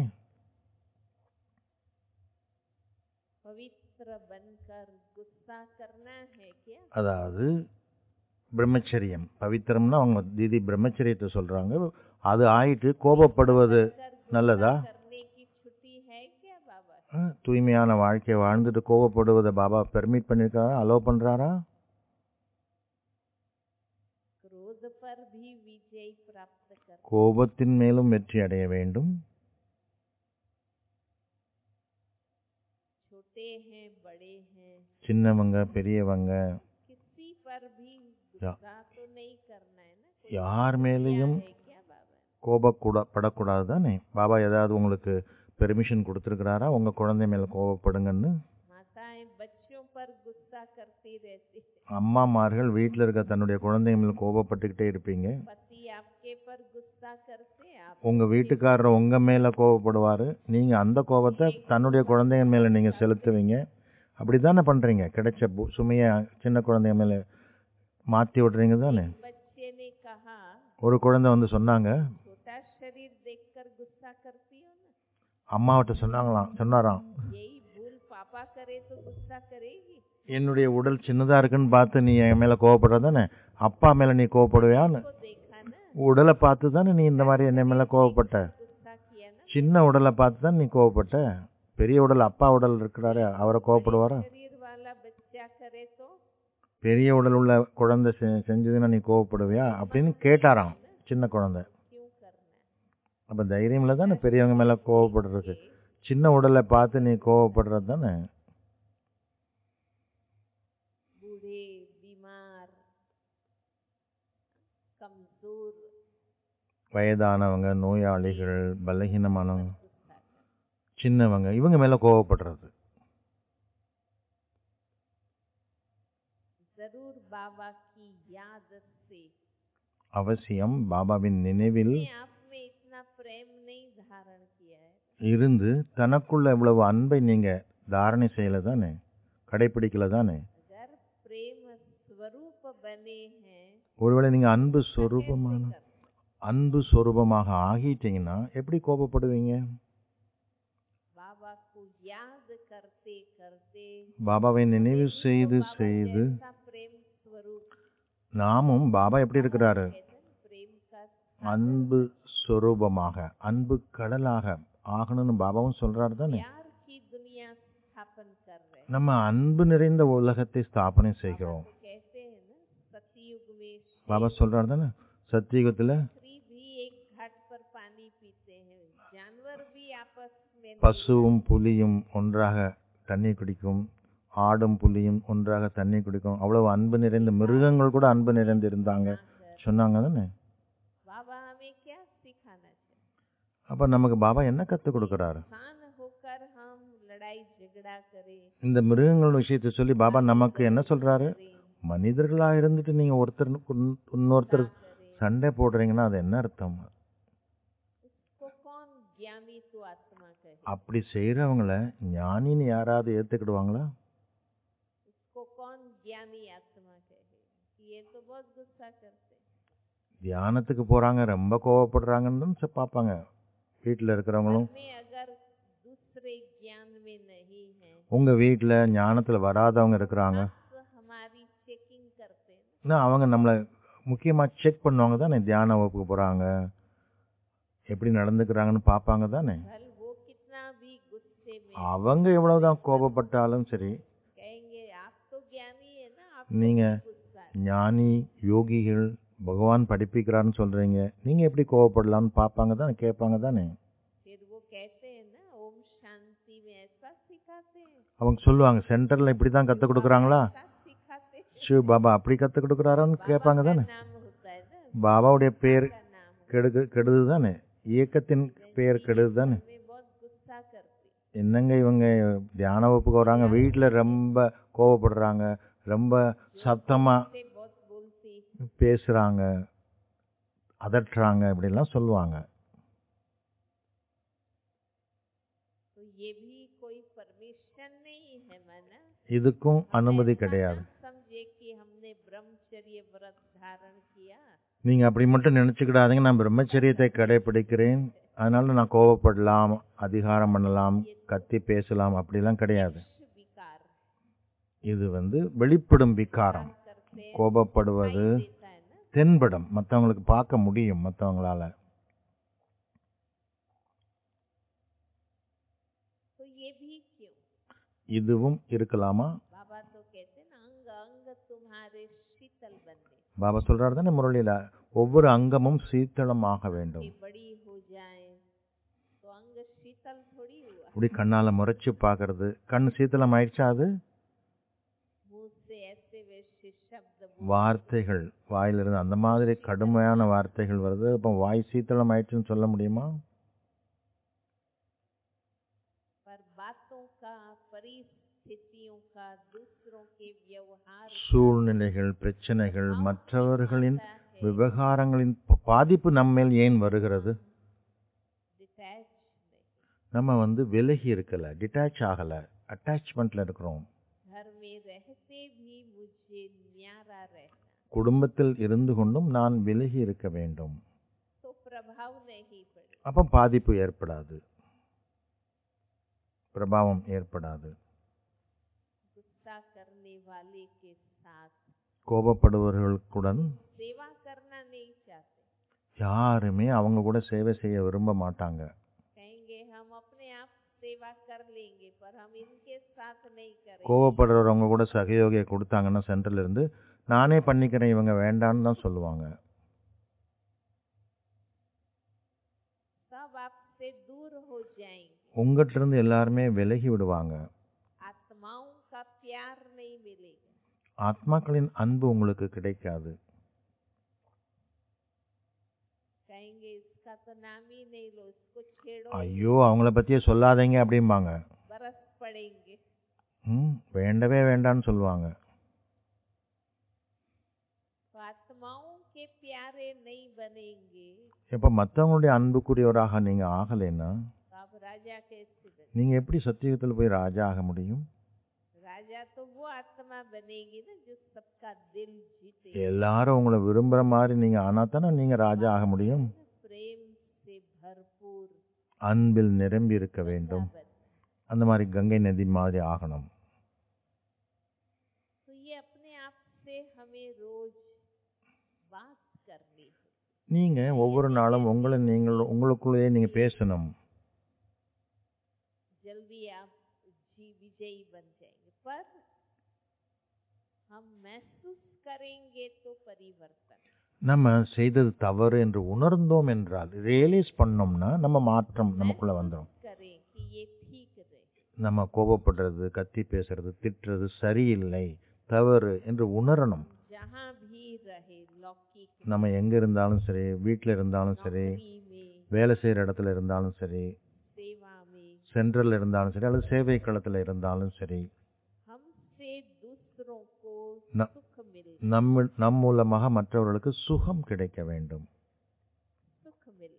पवित्र बनकर गुस्सा करना है क्या அதாவது பிரம்மச்சரியம் பவித்திரம்னா அவங்க தீதி பிரம்மச்சரியத்தை சொல்றாங்க அது ஆயிட்டு கோபப்படுவது कर நல்லதா करने की छुट्टी है क्या बाबा ஆ, தூய்மையான வாழ்க்கையை வாழ்ந்துட்டு கோபப்படுவதை பாபா பெர்மிட் பண்ணிருக்காரா அலோ பண்றாரா क्रोध पर भी विजय प्राप्त कर கோபத்தின் மேலும் வெற்றி அடைய வேண்டும் छोटे हैं बड़े हैं சின்னவங்க பெரியவங்க किसी पर भी या- गुस्सा तो नहीं करना है ना कोई யார் மேலேயும் है क्या बाबा கோபக்கூட படக்கூடாது தானே பாபா ஏதாவது உங்களுக்கு பெர்மிஷன் கொடுத்துருக்கிறாரா உங்க குழந்தை மேல கோபப்படுங்கன்னு माताएं बच्चों पर गुस्सा करती रहती है அம்மாமார்கள் வீட்டில் இருக்க தன்னுடைய குழந்தைங்க மேல கோபப்பட்டுக்கிட்டே இருப்பீங்க पति आपके पर गुस्सा करते आप உங்க வீட்டுக்காரர் உங்க மேல கோபப்படுவாரு நீங்க அந்த கோபத்தை தன்னுடைய குழந்தைங்க மேல நீங்க செலுத்துவீங்க அப்படித்தானே பண்றீங்க கிடைச்ச பு- சுமைய சின்ன குழந்தைங்க மேல மாத்தி விடுறீங்க தானே बच्चे ने कहा ஒரு குழந்தை வந்து சொன்னாங்க छोटा शरीर देखकर गुस्सा करती हो ना அம்மாவிட்ட சொன்னாங்களாம் சொன்னாராம் यही भूल पापा करे तो गुस्सा करेगी என்னுடைய உடல் சின்னதா இருக்குன்னு பார்த்து நீ என் மேல கோவப்படுற தானே அப்பா மேல நீ கோவப்படுவியான்னு को देखा ना உடலை பார்த்து தானே நீ இந்த மாதிரி என்ன மேல கோவப்பட்ட गुस्सा किया ना சின்ன உடலை பார்த்து தான் நீ கோவப்பட்ட பெரிய உடல் அப்பா உடல் இருக்கிறாரு அவரை கோவப்படுவாரா शरीर वाला बच्चा करे तो பெரிய உடல் உள்ள குழந்தை செ- செஞ்சதுன்னா நீ கோவப்படுவியா அப்படின்னு கேட்டாராம் சின்ன குழந்தை क्यों करना அப்ப தைரியம்ல தானே பெரியவங்க மேல கோவப்படுறது சின்ன உடலை பார்த்து நீ கோவப்படுறது தானே बूढ़े बीमार कमजोर வயதானவங்க நோயாளிகள் பலகீனமானவங்க गुस्सा சின்னவங்க இவங்க மேல கோவப்படுறது जरूर बाबा की याद से அவசியம் பாபாவின் நினைவில் अपने आप में इतना प्रेम नहीं धारण किया है இருந்து தனக்குள்ள இவ்வளவு அன்பை நீங்க தாரணை செய்யல தானே கடைபிடிக்கல தானே अगर प्रेम स्वरूप बने हैं ஒருவேளை நீங்க அன்பு कैसे சொரூபமான कर- அன்பு சொரூபமாக ஆகிட்டீங்கன்னா எப்படி கோபப்படுவீங்க बाबा को याद करते करते பாபாவை நினைவு செய்து बाबा செய்து जैसा प्रेम स्वरूप நாமும் பாபா எப்படி இருக்கிறாரு कहते हैं ना, प्रेम का அன்பு சொரூபமாக அன்பு கடலாக ஆகணும்னு பாபாவும் சொல்றாரு தானே प्यार की दुनिया स्थापन कर रहे हैं நம்ம அன்பு நிறைந்த உலகத்தை ஸ்தாபனை செய்கிறோம் तो कहते हैं ना सतयुग में பாபா சொல்றாரு தானே சத்தியுகத்துல श्री भी एक घाट पर पानी पीते हैं जानवर भी आपस में नहीं பசுவும் புலியும் ஒன்றாக தண்ணீர் குடிக்கும் ஆடும் புலியும் ஒன்றாக தண்ணீர் குடிக்கும் அவ்வளவு அன்பு நிறைந்த மிருகங்கள் கூட அன்பு நிறைந்து இருந்தாங்க बनाकर சொன்னாங்க தானே बाबा हमें क्या सिखाना चाहिए அப்ப நமக்கு பாபா என்ன கத்துக் கொடுக்கறாரு इंसान होकर हम लड़ाई झगड़ा करें இந்த மிருகங்கள் விஷயத்தை சொல்லி பாபா நமக்கு என்ன சொல்றாரு करें மனிதர்களா இருந்துட்டு நீங்க ஒருத்தர் இன்னொ- இன்னொருத்தர் करें சண்டை போடுறீங்கன்னா அது என்ன அர்த்தம் उसको कौन ज्ञानी तो आत्मा कहे அப்படி செய்யறவங்கள ஞானின்னு யாராவது ஏத்துக்கிடுவாங்களா उसको कौन ज्ञानी आत्मा कहे कि ये तो बहुत गुस्सा करते हैं தியானத்துக்கு போறாங்க ரொம்ப கோவப்படுறாங்கன்னு தான் ச- பார்ப்பாங்க வீட்டில் இருக்கிறவங்களும் घर में अगर दूसरे ज्ञान में नहीं है உங்க வீட்டில் ஞானத்தில் வராதவங்க இருக்கிறாங்க तो हमारी चेकिंग करते हैं இன்னும் அவங்க நம்மளை முக்கியமாக செக் பண்ணுவாங்க தானே தியான வகுப்புக்கு போகிறாங்க எப்படி நடந்துக்கிறாங்கன்னு பார்ப்பாங்க தானே भल वो कितना भी गुस्से में அவங்க எவ்வளவுதான் கோபப்பட்டாலும் சரி कहेंगे आप तो ज्ञानी है ना आप நீங்க गुस्सा है। ஞானி யோகிகள் பகவான் படிப்பிக்கிறான்னு சொல்றீங்க நீங்க எப்படி கோவப்படலாம்னு பார்ப்பாங்க தானே கேட்பாங்க தானே फिर वो कहते हैं ना ओम शांति में ऐसा सिखाते हैं அவங்க சொல்லுவாங்க சென்டர்ல இப்படி தான் கற்றுக் கொடுக்குறாங்களா ऐसा सिखाते हैं சிவ பாபா அப்படி கற்றுக் கொடுக்குறாரான்னு கேட்பாங்க का தானே नाम होता है ना பாபாவுடைய பேர் का नाम होता கெடுது கெடுது தானே இயக்கத்தின் பேர் கெடுது தானே है। मैं बहुत गुस्सा करती என்னங்க இவங்க தியான வகுப்புக்கு வராங்க வீட்டில் ரொம்ப கோவப்படுறாங்க ரொம்ப சத்தமா से बहुत बोलती பேசுறாங்க அதட்டுறாங்க இப்படிலாம் சொல்லுவாங்க तो ये भी कोई परमिशन नहीं है माना இதுக்கும் அனுமதி ऐसा கிடையாது ना समझे कि हमने ब्रह्मचर्य व्रत धारण किया நீங்க அப்படி மட்டும் நினைச்சுக்கிடாதீங்க நான் பிரம்மச்சரியத்தை கடைபிடிக்கிறேன் அதனால நான் கோவப்படலாம் அதிகாரம் பண்ணலாம் கத்தி பேசலாம் அப்படிலாம் கிடையாது कुछ विकार இது வந்து வெளிப்படும் விகாரம் करते हैं கோபப்படுவது देता है ना தென்படும் மற்றவங்களுக்கு பார்க்க முடியும் மற்றவங்களால तो ये भी क्यों இதுவும் இருக்கலாமா बाबा तो कहते हैं ना अंग अंग तुम्हारे शीतल बने பாபா சொல்றாரு தானே முரளியில ஒவ்வொரு அங்கமும் சீத்தளமாக வேண்டும் कि बड़ी हो जाए तो अंग शीतल थोड़ी हुआ இப்படி கண்ணால முறைச்சு பார்க்கறது கண் சீத்தளம் ஆயிடுச்சா அது मुंह से ऐसे वैसे शब्द बोल வார்த்தைகள் வாயிலிருந்து அந்த மாதிரி கடுமையான வார்த்தைகள் வருது அப்போ வாய் சீத்தளம் ஆயிடுச்சுன்னு சொல்ல முடியுமா पर बातों का परिस्थितियों का दूसरों के व्यवहार का சூழ்நிலைகள் பிரச்சனைகள் प्रभाव மற்றவர்களின் आता है। விவகாரங்களின் ப- பாதிப்பு நம்மேல் ஏன் வருகிறது डिटैच नहीं நம்ம வந்து விலகி இருக்கல டிட்டாச் ஆகல அட்டாச்மெண்ட்ல இருக்கிறோம் घर में रहते भी मुझे न्यारा रहना குடும்பத்தில் இருந்து கொண்டும் நான் விலகி இருக்க வேண்டும் तो प्रभाव नहीं पड़े அப்போ பாதிப்பு ஏற்படாது பிரபாவம் ஏற்படாது गुस्सा करने वाले के साथ கோபப்படுபவர்களுடன் सेवा करना नहीं चाहते யாருமே அவங்க கூட சேவை செய்ய விரும்ப மாட்டாங்க कहेंगे हम अपने आप सेवा कर लेंगे पर हम इनके साथ नहीं करेंगे கோபப்படுறவங்க கூட சகயோகியை கொடுத்தாங்கன்னா சென்டர்ல இருந்து நானே பண்ணிக்கிறேன் இவங்க வேண்டான்னு தான் சொல்லுவாங்க सब आपसे दूर हो जाएंगे உங்கள்கிட்ட இருந்து எல்லாருமே விலகி விடுவாங்க आत्माओं का प्यार नहीं मिलेगा ஆத்மாக்களின் அன்பு உங்களுக்கு கிடைக்காது कहेंगे इसका तो नाम ही नहीं लो इसको छेड़ो ஐயோ அவங்கள பத்தியே சொல்லாதீங்க அப்படிம்பாங்க बरस पड़ेंगे ம் வேண்டவே வேண்டான்னு சொல்லுவாங்க तो आत्माओं के प्यारे नहीं बनेंगे இப்போ மற்றவங்களுடைய அன்புக்குரியவராக நீங்க ஆகலைன்னா तो आप राजा कैसे बने நீங்க எப்படி சத்தியுகத்தில் போய் ராஜா ஆக முடியும் राजा तो वो आत्मा बनेगी ना जो सबका दिल जीते எல்லாரும் உங்களை விரும்புற மாதிரி நீங்க ஆனா தானே நீங்க ராஜா ஆக முடியும் प्रेम से भरपूर அன்பில் நிரம்பி இருக்க வேண்டும் बने அந்த மாதிரி கங்கை நதி மாதிரி ஆகணும் तो ये अपने आप से हमें रोज बात करनी है நீங்க ஒவ்வொரு நாளும் உங்களை நீங்கள் உங்களுக்குள்ளேயே நீங்க பேசணும் जल्दी आप जी विजयी बन जाएंगे पर हम महसूस करेंगे तो परिवर्तन நம்ம செய்தது தவறு என்று உணர்ந்தோம் என்றால் ரியலைஸ் பண்ணோம்னா நம்ம மாற்றம் நமக்குள்ள வந்துடும் करें कि ये ठीक रहे நம்ம கோபப்படுறது கத்தி பேசுறது திட்டுறது சரியில்லை தவறு என்று உணரணும் जहाँ भी रहे लौकिक நம்ம எங்க இருந்தாலும் சரி வீட்டில் இருந்தாலும் சரி नौकरी में வேலை செய்யற இடத்துல இருந்தாலும் சரி सेवा में சென்ட்ரல் இருந்தாலும் சரி அல்லது சேவை களத்துல இருந்தாலும் சரி हमसे दूसरों को न- सुख मिले நம்ம நம் மூலமாக மற்றவர்களுக்கு சுகம் கிடைக்க வேண்டும் सुख मिलना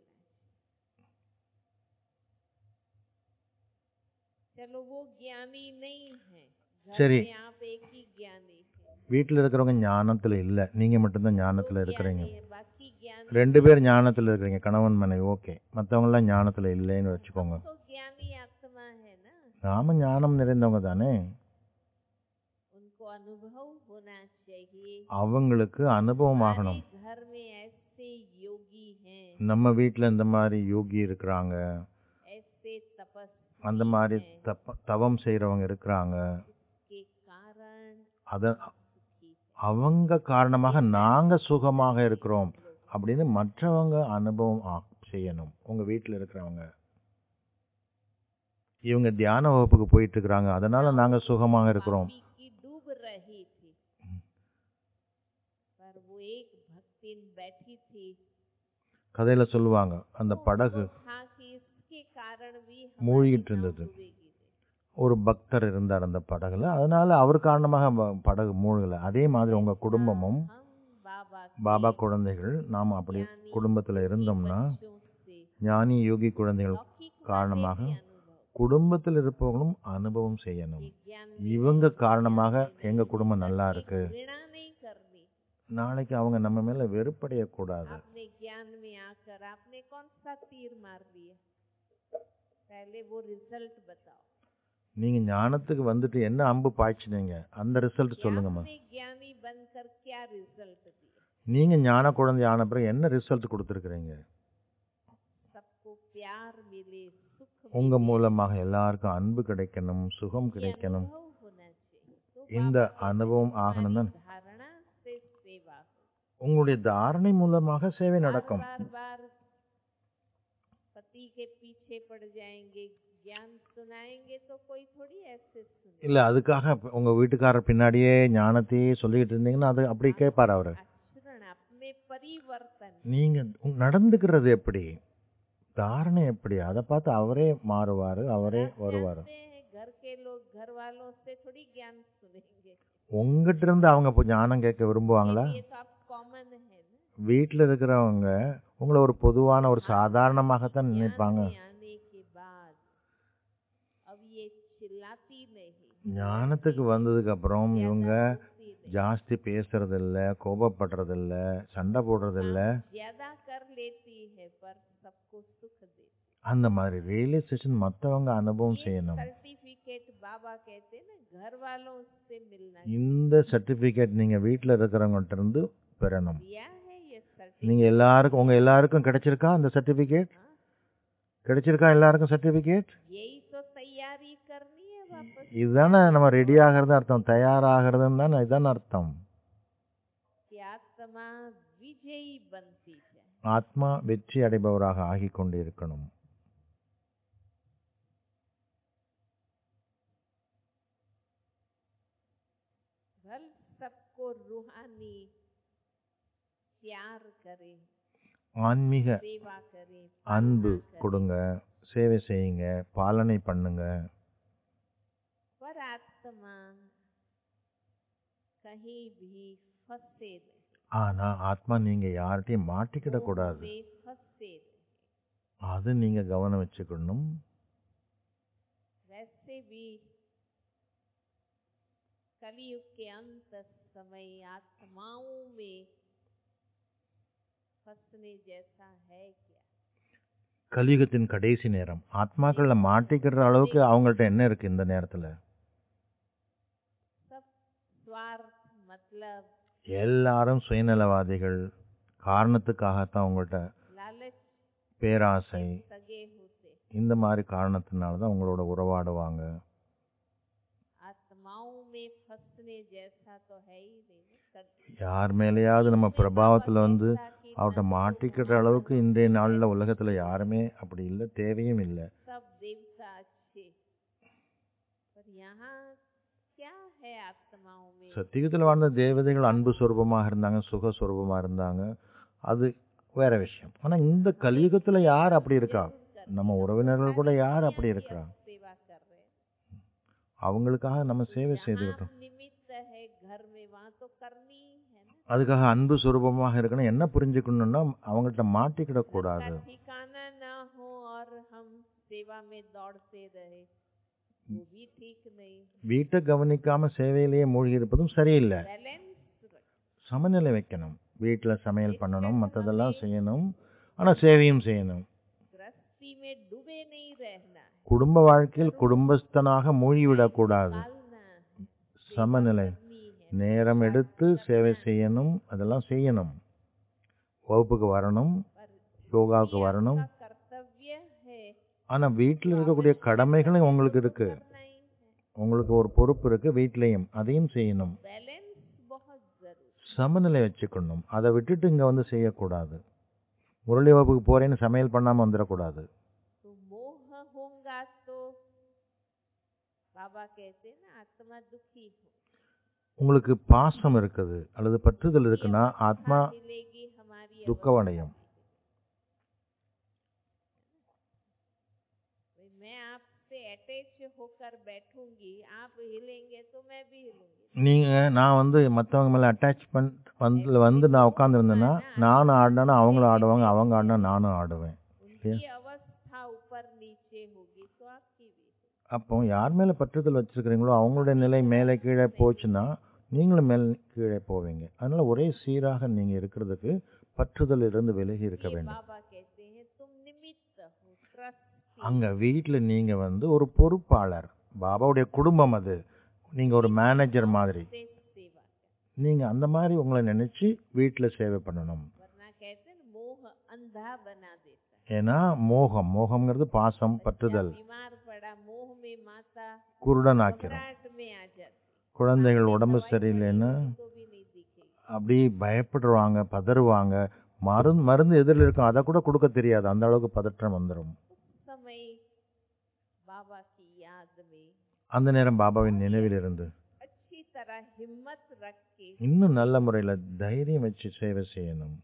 चलो वो ज्ञानी नहीं है घर சரி. में आप एक ही ज्ञानी है வீட்டில் இருக்கிறவங்க ஞானத்துல இல்ல நீங்க மட்டும்தான் ஞானத்துல वो இருக்கிறீங்க ज्ञानी है, बाकी ज्ञानी ज्ञानी ரெண்டு பேர் ஞானத்துல இருக்கிறீங்க கணவன் மனைவி ஓகே மத்தவங்க எல்லாம் ஞானத்துல இல்லைன்னு வச்சுக்கோங்க तो ज्ञानी आत्मा है ना நாம ஞானம் நிறைந்தவங்க தானே उनको अनुभव होना चाहिए அவங்களுக்கு அனுபவம் ஆகணும் हमारे घर में ऐसे योगी हैं நம்ம வீட்ல இந்த மாதிரி யோகி இருக்கிறாங்க ऐसे तपस्वी அந்த மாதிரி हैं, தப்ப தவம் செய்றவங்க இருக்கிறாங்க के कारण அத सुखी है அவங்க காரணமாக நாங்க சுகமாக இருக்கிறோம் அப்படின்னு மற்றவங்க அனுபவம் ஆ- செய்யணும் உங்க வீட்ல இருக்கிறவங்க இவங்க தியான வகுப்புக்கு போயிட்டு இருக்கிறாங்க அதனால நாங்க சுகமாக இருக்கிறோம் पापी की डूब रही थी पर वो एक भक्तिन बैठी थी கதையில சொல்லுவாங்க அந்த तो படகு उनको था कि इसके कारण भी மூழ்கிட்டு हमारी नाव இருந்தது. डूबेगी। ஒரு பக்தர் இருந்தார் அந்த படகுல அதனால அவர் காரணமாக ப- படகு மூழ்கல அதே மாதிரி உங்க குடும்பமும் हम बाबा பாபா के குழந்தைகள் நாம அப்படி ज्ञानी குடும்பத்துல இருந்தோம்னா बच्चों से ஞானி யோகி குழந்தைகள் लौकिक காரணமாக वाले भी अनुभव குடும்பத்தில் இருப்பவங்களும் அனுபவம் செய்யணும் ये ज्ञान இவங்க காரணமாக எங்க குடும்பம் நல்லா की இருக்கு घृणा नहीं करनी நாளைக்கு அவங்க நம்ம மேல வெறுப்படைய கூடாது आपने ज्ञान में आकर आपने कौन सा तीर मार दिया पहले वो रिजल्ट बताओ நீங்க ஞானத்துக்கு வந்துட்டு என்ன அம்பு பாய்ச்சினீங்க அந்த ரிசல்ட் कि சொல்லுங்கம்மா आपने ज्ञानी बनकर क्या रिजल्ट दिया நீங்க ஞான குழந்தை ஆன பிறகு என்ன ரிசல்ட் கொடுத்துருக்குறீங்க सबको प्यार मिले सुख உங்க मिले, மூலமாக எல்லாருக்கும் அன்பு கிடைக்கணும் சுகம் ये கிடைக்கணும் अनुभव होना चाहिए तो இந்த बाबा कहते அனுபவம் हैं, ஆகணும் தான் हमारी धारणा से सेवा हो உங்களுடைய தாரணை மூலமாக சேவை நடக்கும் बार बार पति के पीछे पड़ जाएंगे ज्ञान सुनाएंगे तो कोई थोड़ी ऐसे सुने இல்ல அதுக்காக இப்ப உங்க வீட்டுக்காரர் பின்னாடியே ஞானத்தையே சொல்லிட்டு இருந்தீங்கன்னா அது அப்படி கேட்பார் அவரு आचरण अपने परिवर्तन நீங்க உங்க- நடந்துக்கிறது எப்படி தாரணை எப்படி அதை பார்த்து அவரே மாறுவாரு அவரே आप வருவாரு जानते हैं, घर के लोग घर वालों से थोड़ी ज्ञान सुनेंगे உங்ககிட்ட இருந்து அவங்க இப்போ ஞானம் கேட்க விரும்புவாங்களா ये तो आप कॉमन है ना வீட்டில் இருக்கிறவங்க உங்களை ஒரு பொதுவான ஒரு சாதாரணமாகத்தான் ज्ञान நினைப்பாங்க में आने के बाद अब ये चिल्लाती नहीं ஞானத்துக்கு வந்ததுக்கு அப்புறம் இவங்க ज्यादा बोलती नहीं, ஜாஸ்தி பேசுறது இல்ல கோபப்படுறது இல்ல சண்டை போடுறது இல்ல ज्यादा कर लेती है पर सबको सुख दे அந்த மாதிரி ரியலைசேஷன் மற்றவங்க அனுபவம் ये செய்யணும் सर्टिफिकेट बाबा कहते हैं ना घर वालों से मिलना இந்த சர்டிபிகேட் நீங்க வீட்டில் இருக்கிறவங்கள்ட்ட இருந்து பெறணும் दिया है ये நீங்க सर्टिफिकेट எல்லாருக்கும் உங்க எல்லாருக்கும் கிடைச்சிருக்கா அந்த சர்டிபிகேட் கிடைச்சிருக்கா எல்லாருக்கும் சர்டிபிகேட் यही तो तैयारी करनी है वापस இதுதானே நம்ம ரெடி ஆகிறது அர்த்தம் தயாராகிறதுன்னு தானே இதுதானே அர்த்தம் कि आत्मा विजयी बनती जाए ஆத்மா வெற்றி அடைபவராக ஆகிக் கொண்டு இருக்கணும் भल सबको रूहानी प्यार करे ஆன்மீக सेवा करे அன்பு पालना करे, கொடுங்க சேவை செய்யுங்க பாலனை பண்ணுங்க पर आत्मा कहीं भी फंसे नहीं ஆனா ஆத்மா நீங்க யார்கிட்டயும் மாட்டிக்கிட கூடாது मोह में फंसे नहीं அது நீங்க கவனம் வச்சுக்கணும் वैसे भी कलयुग के अंत समय आत्माओं में फंसने जैसा है क्या கலியுகத்தின் கடைசி நேரம் ஆத்மாக்கள்ல மாட்டிக்கிற அளவுக்கு அவங்கள்ட்ட என்ன இருக்கு இந்த நேரத்துல सब स्वार्थ मतलब எல்லாரும் சுயநலவாதிகள் காரணத்துக்காகத்தான் உங்கள்ட்ட लालच பேராசை सगे होते இந்த மாதிரி காரணத்தினால தான் உங்களோட உறவாடுவாங்க आत्माओं में फंसने जैसा तो है ही नहीं कर- யார் மேலேயாவது நம்ம பிரபாவத்துல வந்து ऐसा कि அவர்கிட்ட न तो மாட்டிக்கிற वहाँ அளவுக்கு இன்றைய நாள்ல உலகத்துல யாருமே அப்படி இல்லை தேவையும் இல்லை सब देवता अच्छे पर यहाँ क्या है आत्माओं में சத்தியுகத்தில் வாழ்ந்த தேவதைகள் அன்பு சொரூபமாக இருந்தாங்க சுக சொரூபமாக இருந்தாங்க அது வேற விஷயம் ஆனா இந்த கலியுகத்துல யார் அப்படி இருக்கா நம்ம உறவினர்கள் கூட யார் அப்படி இருக்கா सेवा कर रहे हैं அவங்களுக்காக நம்ம சேவை जहाँ செய்துக்கிட்டோம் निमित्त है घर में वहाँ तो करनी ही है ना அதுக்காக அன்பு சுரூபமாக இருக்கணும் என்ன புரிஞ்சுக்கணும்னா அவங்கள்ட்ட மாட்டிக்கிடக் கூடாது का ठिकाना ना हो और हम सेवा में दौड़ते रहे वो भी ठीक नहीं வீட்டை கவனிக்காம சேவையிலேயே மூழ்கி இருப்பதும் சரியில்லை बैलेंस சமநிலை வைக்கணும் வீட்டில் சமையல் பண்ணணும் மற்றதெல்லாம் செய்யணும் ஆனால் சேவையும் செய்யணும் गृहस्थी में डूबे नहीं रहना है குடும்ப வாழ்க்கையில் குடும்பஸ்தனாக மூழ்கிவிடக்கூடாது पालना है சமநிலை करनी है நேரம் எடுத்து சேவை செய்யணும் அதெல்லாம் செய்யணும் வகுப்புக்கு வரணும் पर யோகாவுக்கு வரணும் का कर्तव्य है ஆனால் வீட்டில் இருக்கக்கூடிய கடமைகளும் உங்களுக்கு இருக்கு करना ही है உங்களுக்கு ஒரு பொறுப்பு இருக்கு வீட்லேயும் அதையும் செய்யணும் बैलेंस बहुत जरूरी சமநிலை வச்சுக்கணும் அதை விட்டுட்டு இங்கே வந்து செய்யக்கூடாது முரளி வகுப்புக்கு போறேன்னு சமையல் பண்ணாமல் வந்துடக்கூடாது तो मोह होगा तो बाबा कहते हैं ना आत्मा दुखी हो உங்களுக்கு பாசம் இருக்குது அல்லது பற்றுதல் இருக்குன்னா ஆத்மா मिलेगी हमारी துக்கமடையும் भाई मैं आपसे अटैच होकर बैठूंगी आप हिलेंगे तो मैं भी हिलूंगी நீங்கள் நான் வந்து மற்றவங்க மேலே அட்டாச்மெண்ட் வந்து வந்து நான் உட்காந்துருந்தேன்னா நானும் ஆடினா அவங்களும் ஆடுவாங்க அவங்க ஆடினா நானும் ஆடுவேன் उनकी अवस्था ऊपर नीचे होगी तो आपकी भी होगी அப்போ யார் மேலே பற்றுதல் வச்சிருக்கிறீங்களோ அவங்களுடைய நிலை மேலே கீழே போச்சுன்னா நீங்களும் மேல் கீழே போவீங்க அதனால ஒரே சீராக நீங்கள் இருக்கிறதுக்கு பற்றுதல் இருந்து விலகி இருக்க ये வேண்டும் बाबा कहते हैं तुम निमित्त हो ट्रस्ट அங்கே வீட்டில் நீங்கள் வந்து ஒரு பொறுப்பாளர் பாபாவுடைய குடும்பம் அது நீங்கள் ஒரு மேனேஜர் மாதிரி से सेवा कर நீங்கள் அந்த மாதிரி உங்களை நினச்சி வீட்டில் சேவை பண்ணணும் वरना कहते हैं ना, मोह अंधा बना देता है ஏன்னா மோகம் மோகம்ங்கிறது பாசம் பற்றுதல் बच्चा बीमार पड़ा मोह में माता குருடன் ஆக்கிரும் घबराहट में आ जाती குழந்தைகள் உடம்பு சரியில்லைன்னா तो भी नहीं दिखेगी அப்படி பயப்படுவாங்க பதறுவாங்க மருந்து மருந்து எதிரில் இருக்கும் அதை கூட கொடுக்க தெரியாது அந்த அளவுக்கு பதற்றம் வந்துடும் उस समय बाबा की याद में அந்த நேரம் பாபாவின் நினைவில் இருந்து अच्छी तरह हिम्मत रख के இன்னும் நல்ல முறையில் தைரியம் வச்சு சேவை செய்யணும்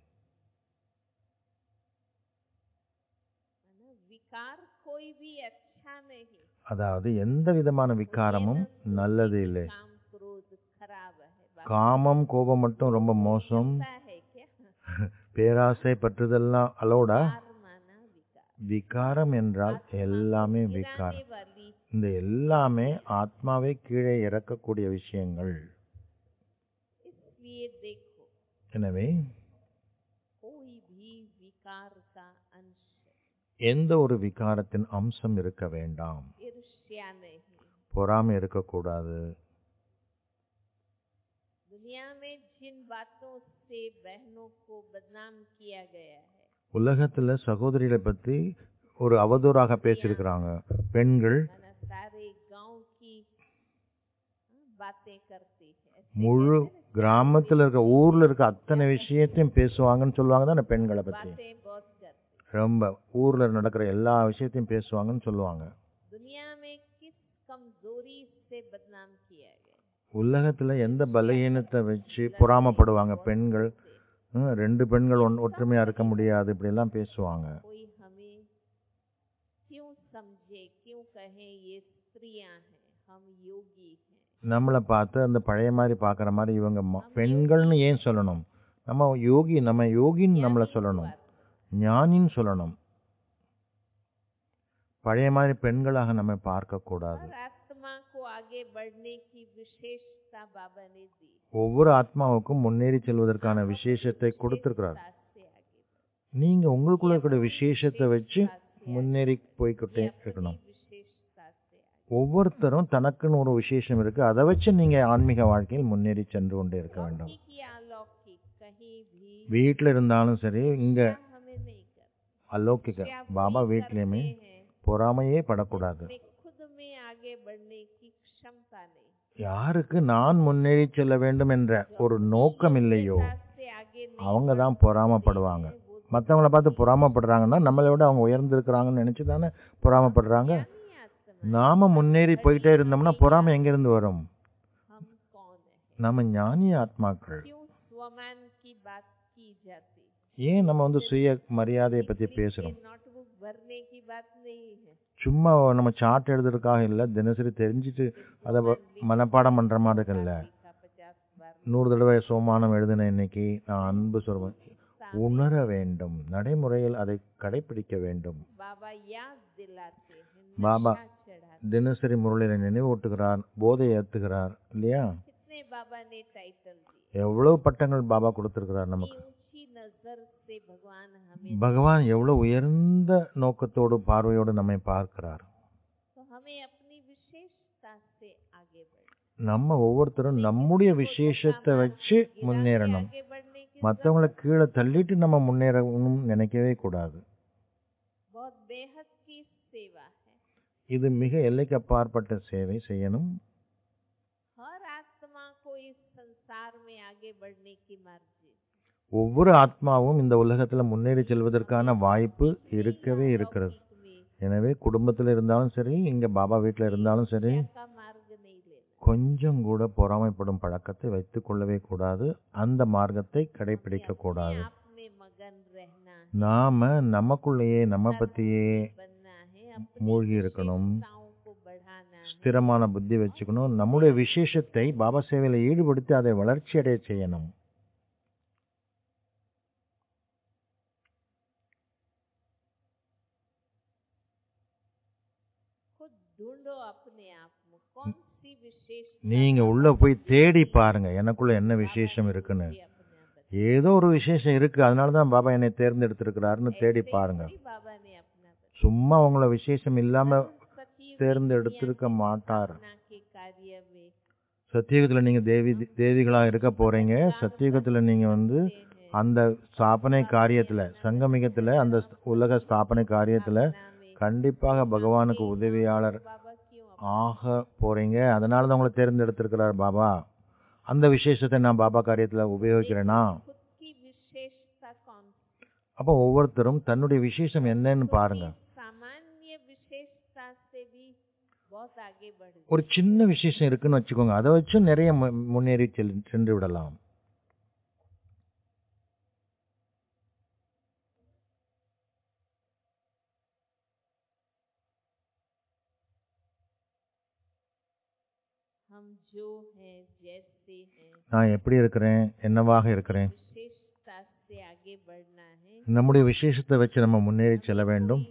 है ना, विकार कोई भी अच्छा नहीं அதாவது எந்த விதமான விகாரமும் நல்லது இல்லை काम क्रोध खराब है बाबा காமம் கோபம் மட்டும் ரொம்ப மோசம் कहता है क्या பேராசை பற்றுதெல்லாம் அலோடா विकार माना विकार விகாரம் என்றால் எல்லாமே விகாரம் गिराने वाली இந்த எல்லாமே ஆத்மாவை கீழே இறக்கக்கூடிய விஷயங்கள் इसलिए देखो எனவே कोई भी विकार का अंश எந்த ஒரு விகாரத்தின் அம்சம் இருக்க வேண்டாம் ईर्ष्या नहीं பொறாமை இருக்கக்கூடாது दुनिया में जिन बातों से बहनों को बदनाम किया गया है உலகத்துல சகோதரிகளை பத்தி ஒரு அவதூறாக பேசியிருக்கிறாங்க பெண்கள் माना सारे गांव की हाँ, बातें करती है முழு கிராமத்துல இருக்க ஊர்ல இருக்க அத்தனை விஷயத்தையும் பேசுவாங்கன்னு சொல்லுவாங்க தானே பெண்களை பத்தி बातें बहुत करती ரொம்ப ஊர்ல நடக்கிற எல்லா விஷயத்தையும் பேசுவாங்கன்னு சொல்லுவாங்க दुनिया में किस कमजोरी से बदनाम किया गया உலகத்துல எந்த பலகீனத்தை வச்சு பொறாமப்படுவாங்க பெண்கள் ஹம், ரெண்டு பெண்கள் ஒன் ஒற்றுமையா இருக்க முடியாது இப்படி எல்லாம் பேசுவாங்க कोई हमें क्यों समझे क्यों कहे ये स्त्रियां हैं हम योगी हैं நம்மளை பார்த்து அந்த பழைய மாதிரி பார்க்குற மாதிரி இவங்க ம- பெண்கள்னு ஏன் சொல்லணும் நம்ம யோகி நம்ம யோகின்னு நம்மளை சொல்லணும் ஞானின்னு சொல்லணும் பழைய மாதிரி பெண்களாக நம்ம பார்க்கக்கூடாது हर आत्मा को आगे बढ़ने की विशेषता बाबा ने दी ஒவ்வொரு ஆத்மாவுக்கும் முன்னேறி செல்வதற்கான விசேஷத்தை கொடுத்திருக்கிறார் विशेषता से आगे बढ़ो। நீங்க உங்களுக்குள்ள இருக்கிற விசேஷத்தை வச்சு முன்னேறி போய்கிட்டே இருக்கணும் विशेषता से आगे ஒவ்வொருத்தரும் தனக்குன்னு ஒரு விசேஷம் இருக்கு அதை வச்சு நீங்க ஆன்மீக வாழ்க்கையில் முன்னேறி சென்று கொண்டே இருக்க வேண்டும் लौकिक या अलौकिक कहीं भी வீட்டில் இருந்தாலும் சரி இங்க क्या हमें नहीं कर அலௌகிக பாபா வீட்லயுமே பொறாமையே படக்கூடாது अपने खुद में आगे बढ़ने की क्षमता नहीं யாருக்கு நான் முன்னேறி செல்ல வேண்டும் என்ற ஒரு நோக்கம் இல்லையோ से आगे नहीं அவங்க தான் பொறாமப்படுவாங்க மற்றவங்கள பார்த்து பொறாமப்படுறாங்கன்னா நம்மளை விட அவங்க உயர்ந்திருக்கிறாங்கன்னு நினைச்சு தானே பொறாமப்படுறாங்க नहीं आत्मा நாம முன்னேறி போயிட்டே இருந்தோம்னா பொறாமை எங்கிருந்து வரும் हम कौन है நம்ம ஞானி ஆத்மாக்கள் क्यों स्वमान की बात की जाती ஏன் நம்ம வந்து சுய மரியாதையை பத்தி பேசுறோம் नोटबुक भरने की बात नहीं है சும்மா நம்ம சார்ட் எழுதுறதுக்காக இல்லை தினசரி தெரிஞ்சுட்டு அதை வ- மனப்பாடம் பண்ற மாதிரி இல்லை का पचास बार நூறு தடவை சோமானம் எழுதின இன்னைக்கு நான் அன்பு சொல்வேன் உணர வேண்டும் நடைமுறையில் அதை கடைபிடிக்க வேண்டும் बाबा याद दिलाते हैं बाबा नशा चढ़ाते தினசரி முரளியில நினைவூட்டுகிறார் போதை ஏத்துகிறார் இல்லையா कितने बाबा ने टाइटल दिए எவ்வளவு பட்டங்கள் பாபா கொடுத்திருக்கிறார் நமக்கு ऊंची नजर से भगवान हमें பகவான் எவ்வளவு உயர்ந்த நோக்கத்தோடு பார்வையோடு நம்மை பார்க்கிறார் तो हमें अपनी विशेषता से आगे बढ़ना நம்ம ஒவ்வொருத்தரும் நம்முடைய விசேஷத்தை வச்சு முன்னேறணும் आगे बढ़ने की மற்றவங்களை கீழே தள்ளிட்டு நம்ம முன்னேறணும் நினைக்கவே கூடாது बहुत बेहद की सेवा है இது மிக எல்லைக்கு அப்பாற்பட்ட சேவை செய்யணும் हर आत्मा को इस संसार में आगे बढ़ने की मर्जी ஒவ்வொரு ஆத்மாவும் இந்த உலகத்துல முன்னேறி செல்வதற்கான வாய்ப்பு இருக்கவே இருக்கிறது में எனவே குடும்பத்துல இருந்தாலும் சரி இங்க பாபா வீட்ல இருந்தாலும் சரி का मार्ग नहीं लेना கொஞ்சம் கூட பொறாமைப்படும் பழக்கத்தை வைத்துக் கொள்ளவே கூடாது அந்த மார்க்கத்தை கடைபிடிக்க கூடாது आप में मगन रहना है நாம நமக்குள்ளேயே நம்ம பத்தியே बनना है अपनी மூழ்கி இருக்கணும் विशेषताओं को बढ़ाना है ஸ்திரமான புத்தி வச்சுக்கணும் நம்முடைய விசேஷத்தை பாபா சேவையில ஈடுபடுத்தி அதை வளர்ச்சி அடைய செய்யணும் खुद ढूंढो अपने आप में कौन सी विशेषता நீங்க உள்ள போய் தேடி பாருங்க எனக்குள்ள என்ன விசேஷம் இருக்குன்னு है अपने आप ஏதோ ஒரு விசேஷம் இருக்கு அதனால தான் பாபா என்னை தேர்ந்தெடுத்திருக்கிறாருன்னு தேடி பாருங்க ही बाबा ने अपना बना சும்மா உங்களை விசேஷம் இல்லாம सचिव தேர்ந்தெடுத்திருக்க மாட்டார் दुनिया के कार्य में சத்தியுகத்துல நீங்க தேவி தேவிகளா இருக்க போறீங்க சத்தியுகத்துல நீங்க வந்து அந்த ஸ்தாபனை காரியத்துல சங்கமிகத்துல அந்த உலக ஸ்தாபனை காரியத்துல கண்டிப்பாக பகவானுக்கு உதவியாளர் बाबा क्यों ஆக போறீங்க அதனால தான் உங்களை தேர்ந்தெடுத்திருக்கிறார் பாபா அந்த விசேஷத்தை நான் பாபா காரியத்துல உபயோகிக்கிறேனா खुद की विशेषता कौन सी அப்போ ஒவ்வொருத்தரும் தன்னுடைய விசேஷம் என்னன்னு பாருங்க सामान्य विशेषता से भी बहुत आगे बढ़ गए ஒரு சின்ன விசேஷம் இருக்குன்னு வச்சுக்கோங்க அதை வச்சு நிறைய மு- முன்னேறி செல் சென்று விடலாம் हम जो हैं जैसे हैं நான் எப்படி இருக்கிறேன் என்னவாக இருக்கிறேன் विशेषता से आगे बढ़ना है நம்முடைய விசேஷத்தை வச்சு நம்ம முன்னேறி செல்ல வேண்டும்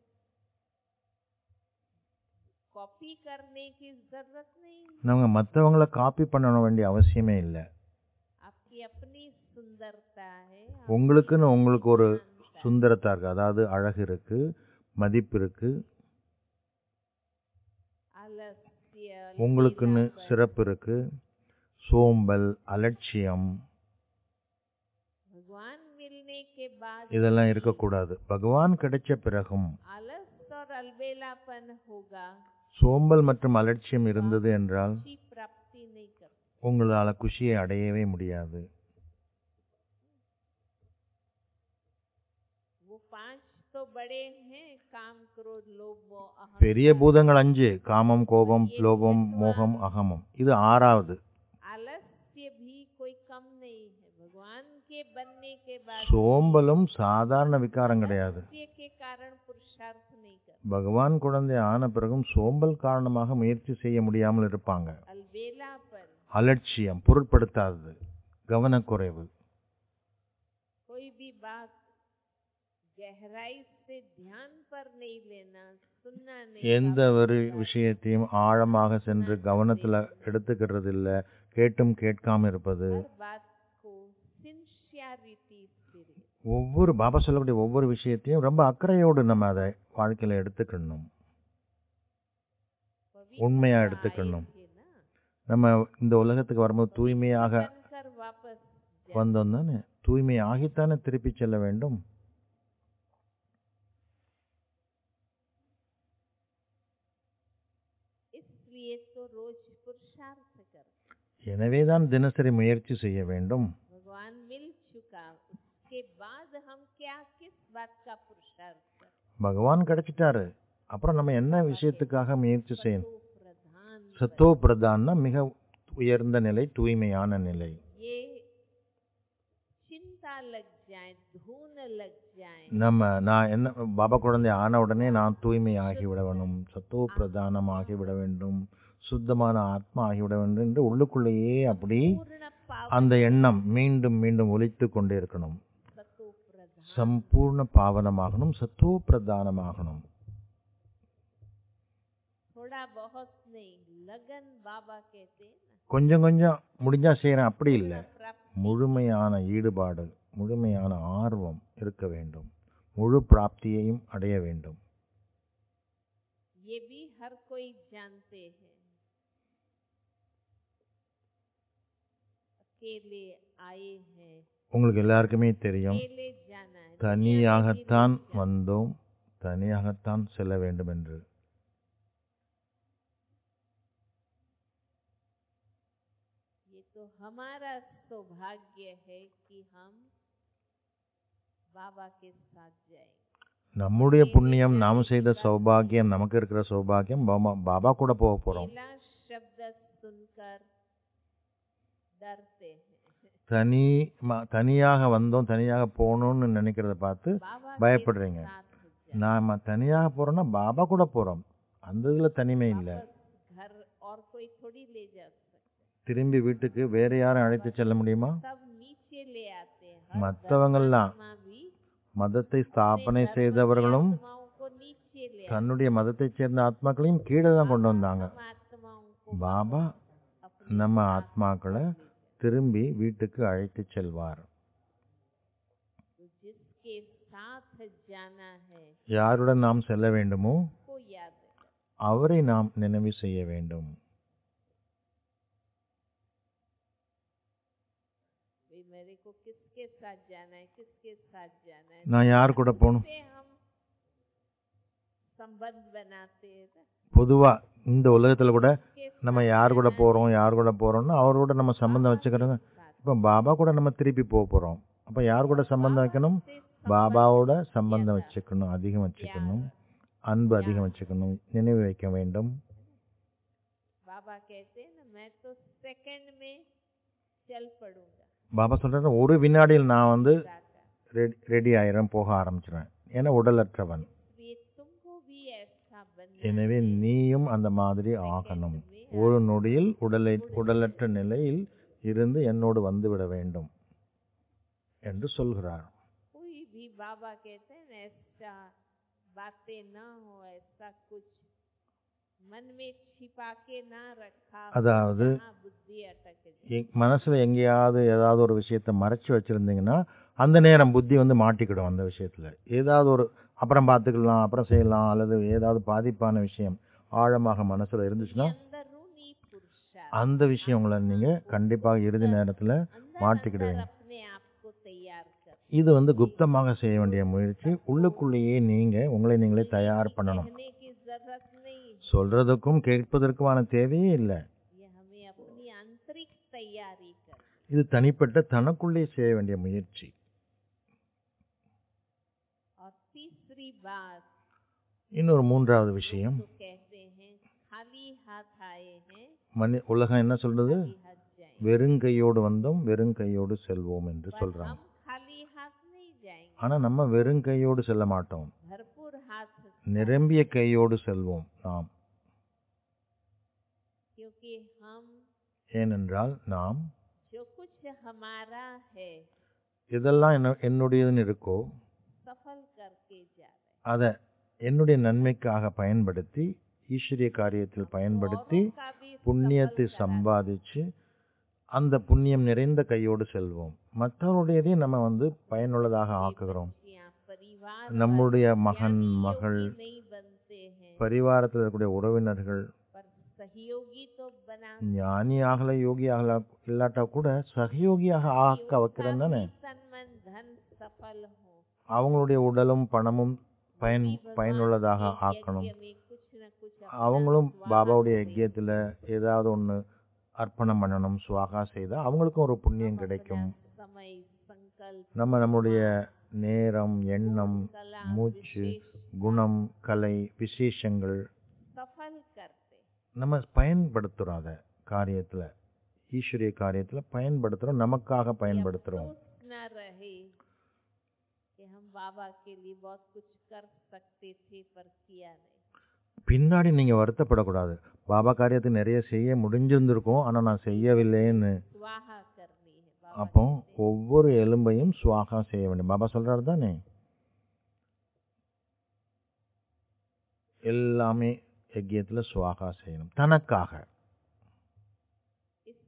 कॉपी करने की जरूरत नहीं நம்ம மற்றவங்கள காப்பி பண்ண வேண்டிய அவசியமே இல்லை आपकी अपनी सुंदरता है உங்களுக்குன்னு உங்களுக்கு ஒரு சுந்தரத்தா இருக்கு அதாவது அழகு இருக்கு மதிப்பு இருக்கு आलस्य உங்களுக்குன்னு சிறப்பு இருக்கு சோம்பல் அலட்சியம் भगवान मिलने के बाद இதெல்லாம் இருக்கக்கூடாது பகவான் கிடைச்ச பிறகும் आलस और अलबेलापन होगा சோம்பல் மற்றும் அலட்சியம் இருந்தது என்றால் खुशी प्राप्ति नहीं कर உங்களால குஷியை அடையவே முடியாது वो पांच तो बड़े हैं काम क्रोध लोभ मोह अहम பெரிய பூதங்கள் அஞ்சு காமம் கோபம் லோபம் மோகம் அகமம் இது ஆறாவது आलस्य भी कोई कम नहीं है भगवान के बनने के बाद சோம்பலும் சாதாரண விகாரம் கிடையாது आलस्य के कारण पुरुषार्थ नहीं कर பகவான் குழந்தை ஆன பிறகும் சோம்பல் காரணமாக முயற்சி செய்ய முடியாமல் இருப்பாங்க अलबेलापन அலட்சியம் பொருட்படுத்தாதது கவனக்குறைவு कोई भी बात गहराई से ध्यान पर नहीं लेना सुनना नहीं எந்த ஒரு விஷயத்தையும் ஆழமாக சென்று கவனத்துல எடுத்துக்கிறது இல்ல கேட்டும் கேட்காம இருப்பது हर बात को सिंसियरिटी से ले ஒவ்வொரு பாபா சொல்லக்கூடிய ஒவ்வொரு விஷயத்தையும் ரொம்ப அக்கறையோடு நம்ம அதை வாழ்க்கையில எடுத்துக்கணும் पवित्र உண்மையா आए எடுத்துக்கணும் थे ना நம்ம இந்த உலகத்துக்கு வரும்போது தூய்மையாக बनकर वापस जा- வந்தோம் தானே தூய்மை ஆகித்தானே திருப்பி செல்ல வேண்டும் इसलिए तो रोज पुरुषार्थ कर எனவேதான் தினசரி முயற்சி செய்ய வேண்டும் भगवान मिल चुका उसके बाद हम क्या किस बात का पुरुषार्थ कर பகவான் கிடைச்சிட்டாரு அப்புறம் நம்ம என்ன விஷயத்துக்காக முயற்சி செய்யணும் तो प्रधान சத்தோ பிரதான்னா மிக உயர்ந்த நிலை தூய்மையான நிலை ये चिंता लग जाए धून लग जाए நம்ம நான் என்ன பாபா குழந்தை ஆன உடனே நான் தூய்மை ஆகிவிட வேண்டும் சத்தோ பிரதானம் ஆகிவிட வேண்டும் சுத்தமான ஆத்மா ஆகிவிட வேண்டும் என்று உள்ளுக்குள்ளேயே அப்படி पूर्ण पावन அந்த எண்ணம் மீண்டும் மீண்டும் ஒலித்து கொண்டே இருக்கணும் सतो प्रधान சம்பூர்ண பாவனமாகணும் சத்தோ பிரதானமாகணும் थोड़ा बहुत नहीं लगन बाबा कहते हैं ना கொஞ்சம் கொஞ்சம் முடிஞ்சா செய்கிறேன் அப்படி இல்லை प्राप्त முழுமையான ஈடுபாடு முழுமையான ஆர்வம் இருக்க வேண்டும் முழு பிராப்தியையும் அடைய வேண்டும் ये भी हर कोई जानते हैं अकेले आए हैं உங்களுக்கு எல்லாருக்குமே தெரியும் अकेले जाना है தனியாகத்தான் வந்தோம் தனியாகத்தான் செல்ல வேண்டும் என்று ये तो हमारा सौभाग्य है कि हम बाबा के साथ जाएंगे நம்முடைய புண்ணியம் நாம் செய்த சௌபாகியம் நமக்கு இருக்கிற சௌபாகியம் பாபா பாபா கூட போக போறோம் अकेला शब्द सुनकर डरते हैं தனி ம- தனியாக வந்தோம் தனியாக போகணும்னு நினைக்கிறத பார்த்து बाबा பயப்படுறீங்க के साथ जाए நாம தனியாக போறோம்னா பாபா கூட போறோம் அந்த இதுல தனிமை இல்லை वापस घर और कोई थोड़ी ले जा सकते திரும்பி வீட்டுக்கு வேற யாரும் அழைத்து செல்ல முடியுமா सब नीचे ले आते हैं हर மற்றவங்கெல்லாம் धर्मात्मा भी மதத்தை ஸ்தாபனை செய்தவர்களும் आत्माओं को नीचे ले தன்னுடைய மதத்தைச் சேர்ந்த ஆத்மாக்களையும் கீழே தான் கொண்டு வந்தாங்க आते हैं आत्माओं को பாபா अपने நம்ம ஆத்மாக்களை திரும்பி வீட்டுக்கு அழைத்து செல்வார் तो जिसके साथ जाना है யாருடன் நாம் செல்ல வேண்டுமோ को याद रखना அவரை நாம் நினைவு செய்ய வேண்டும் भाई मेरे को किसके साथ जाना है किसके साथ जाना है நான் யார் கூட போகணும் से हम संबंध बनाते हैं ना பொதுவா இந்த உலகத்துல கூட किसके நம்ம யார் கூட போறோம் யார் கூட போறோம்னா அவரோட நம்ம சம்பந்தம் வச்சுக்கிறோங்க साथ இப்போ பாபா கூட நம்ம திருப்பி போக போறோம் அப்ப யார் கூட சம்பந்தம் வைக்கணும் से பாபாவோட சம்பந்தம் வச்சுக்கணும் அதிகம் வச்சுக்கணும் அன்பு அதிகம் வச்சுக்கணும் நினைவு வைக்க வேண்டும் बाबा कहते हैं ना मैं तो सेकंड में चल पड़ूंगा பாபா சொல்றாரு ஒரு வினாடியில் நான் வந்து जाकर ரெடி ரெடி ஆயிரம் போக ஆரம்பிச்சிடுவேன் ஏன்னா உடலற்றவன் इसलिए तुमको भी ऐसा बनना எனவே நீயும் அந்த மாதிரி ஆகணும் ஒரு நொடியில் உடலை உடலற்ற நிலையில் இருந்து என்னோடு வந்துவிட வேண்டும் என்று சொல்கிறார் कोई भी बाबा कहते हैं ना ऐसा बातें ना हो ऐसा कुछ मन में छिपा के ना रखा हो, அதாவது जहाँ बुद्धि अटक जाए எ- மனசுல எங்கேயாவது ஏதாவது ஒரு விஷயத்தை மறைச்சு வச்சிருந்தீங்கன்னா அந்த நேரம் புத்தி வந்து மாட்டிக்கிடும் அந்த விஷயத்துல ஏதாவது ஒரு அப்புறம் பார்த்துக்கலாம் அப்புறம் செய்யலாம் அல்லது ஏதாவது பாதிப்பான விஷயம் ஆழமாக மனசுல இருந்துச்சுன்னா अंदरूनी पुरुषार्थ அந்த விஷயம் உங்களை நீங்க கண்டிப்பாக இறுதி நேரத்துல अंदर மாட்டிக்கிடுவீங்க अंदर अपने आप को तैयार कर இது வந்து குப்தமாக செய்ய வேண்டிய முயற்சி உள்ளுக்குள்ளேயே நீங்க உங்களை நீங்களே தயார் பண்ணணும் कहने की जरूरत नहीं சொல்றதுக்கும் கேட்பதற்குமான தேவையே இல்லை ये हमें अपनी आंतरिक तैयारी कर இது தனிப்பட்ட தனக்குள்ளே செய்ய வேண்டிய முயற்சி और तीसरी बात இன்னொரு மூன்றாவது விஷயம் तो कहते हैं खाली हाथ आए हैं மனி உலகம் என்ன சொல்றது खाली हाथ जाएं வெறுங்கையோடு வந்தோம் வெறுங்கையோடு செல்வோம் என்று पर சொல்றாங்க हम खाली हाथ नहीं जाएंगे ஆனா நம்ம வெறுங்கையோடு செல்ல மாட்டோம் भरपूर हाथ நிரம்பிய கையோடு செல்வோம் நாம் क्योंकि हम ஏனென்றால் நாம் जो कुछ हमारा है இதெல்லாம் என்ன என்னுடையதுன்னு இருக்கோ सफल करके जा रहे हैं அதை என்னுடைய நன்மைக்காக பயன்படுத்தி ஈஸ்வரிய காரியத்தில் பயன்படுத்தி औरों का भी புண்ணியத்தை சம்பாதிச்சு அந்த புண்ணியம் நிறைந்த கையோடு செல்வோம் மற்றவருடையதையும் நம்ம வந்து பயனுள்ளதாக ஆக்குகிறோம் खुशियाँ परिवार நம்முடைய மகன் மகள் नहीं बनते हैं பரிவாரத்தில் இருக்கக்கூடிய உறவினர்கள் पर सहयोगी तो बना ஞானி ஆகல யோகி ஆகல இல்லாட்டா கூட சகயோகியாக ஆக்க வைக்கிறோம் தானே तन मन धन सफल हो அவங்களுடைய உடலும் பணமும் பயன் பயனுள்ளதாக ஆக்கணும் यज्ञ में कुछ न कुछ அவங்களும் பாபாவுடைய யஜ்யத்துல ஏதாவது ஒண்ணு அர்ப்பணம் பண்ணணும் சுவாகா செய்தா அவங்களுக்கும் ஒரு புண்ணியம் கிடைக்கும் समय संकल्प நம்ம நம்முடைய நேரம் எண்ணம் कला மூச்சு विशेष குணம் கலை விசேஷங்கள் सफल करते நம்ம பயன்படுத்துறோம் அதை காரியத்துல ஈஸ்வரிய காரியத்துல பயன்படுத்துறோம் நமக்காக பயன்படுத்துறோம் अफसोस न रहे कि हम बाबा के लिए बहुत कुछ कर सकते थे पर किया नहीं பின்னாடி நீங்க வருத்தப்படக்கூடாது பாபா காரியத்தை நிறைய செய்ய முடிஞ்சிருந்திருக்கும் ஆனா நான் செய்யவில்லைன்னு स्वाहा करनी है बाबा அப்போ ஒவ்வொரு எலும்பையும் சுவாகா செய்ய வேண்டும் பாபா சொல்றாரு தானே எல்லாமே யஜ்யத்துல சுவாகா செய்யணும் தனக்காக इस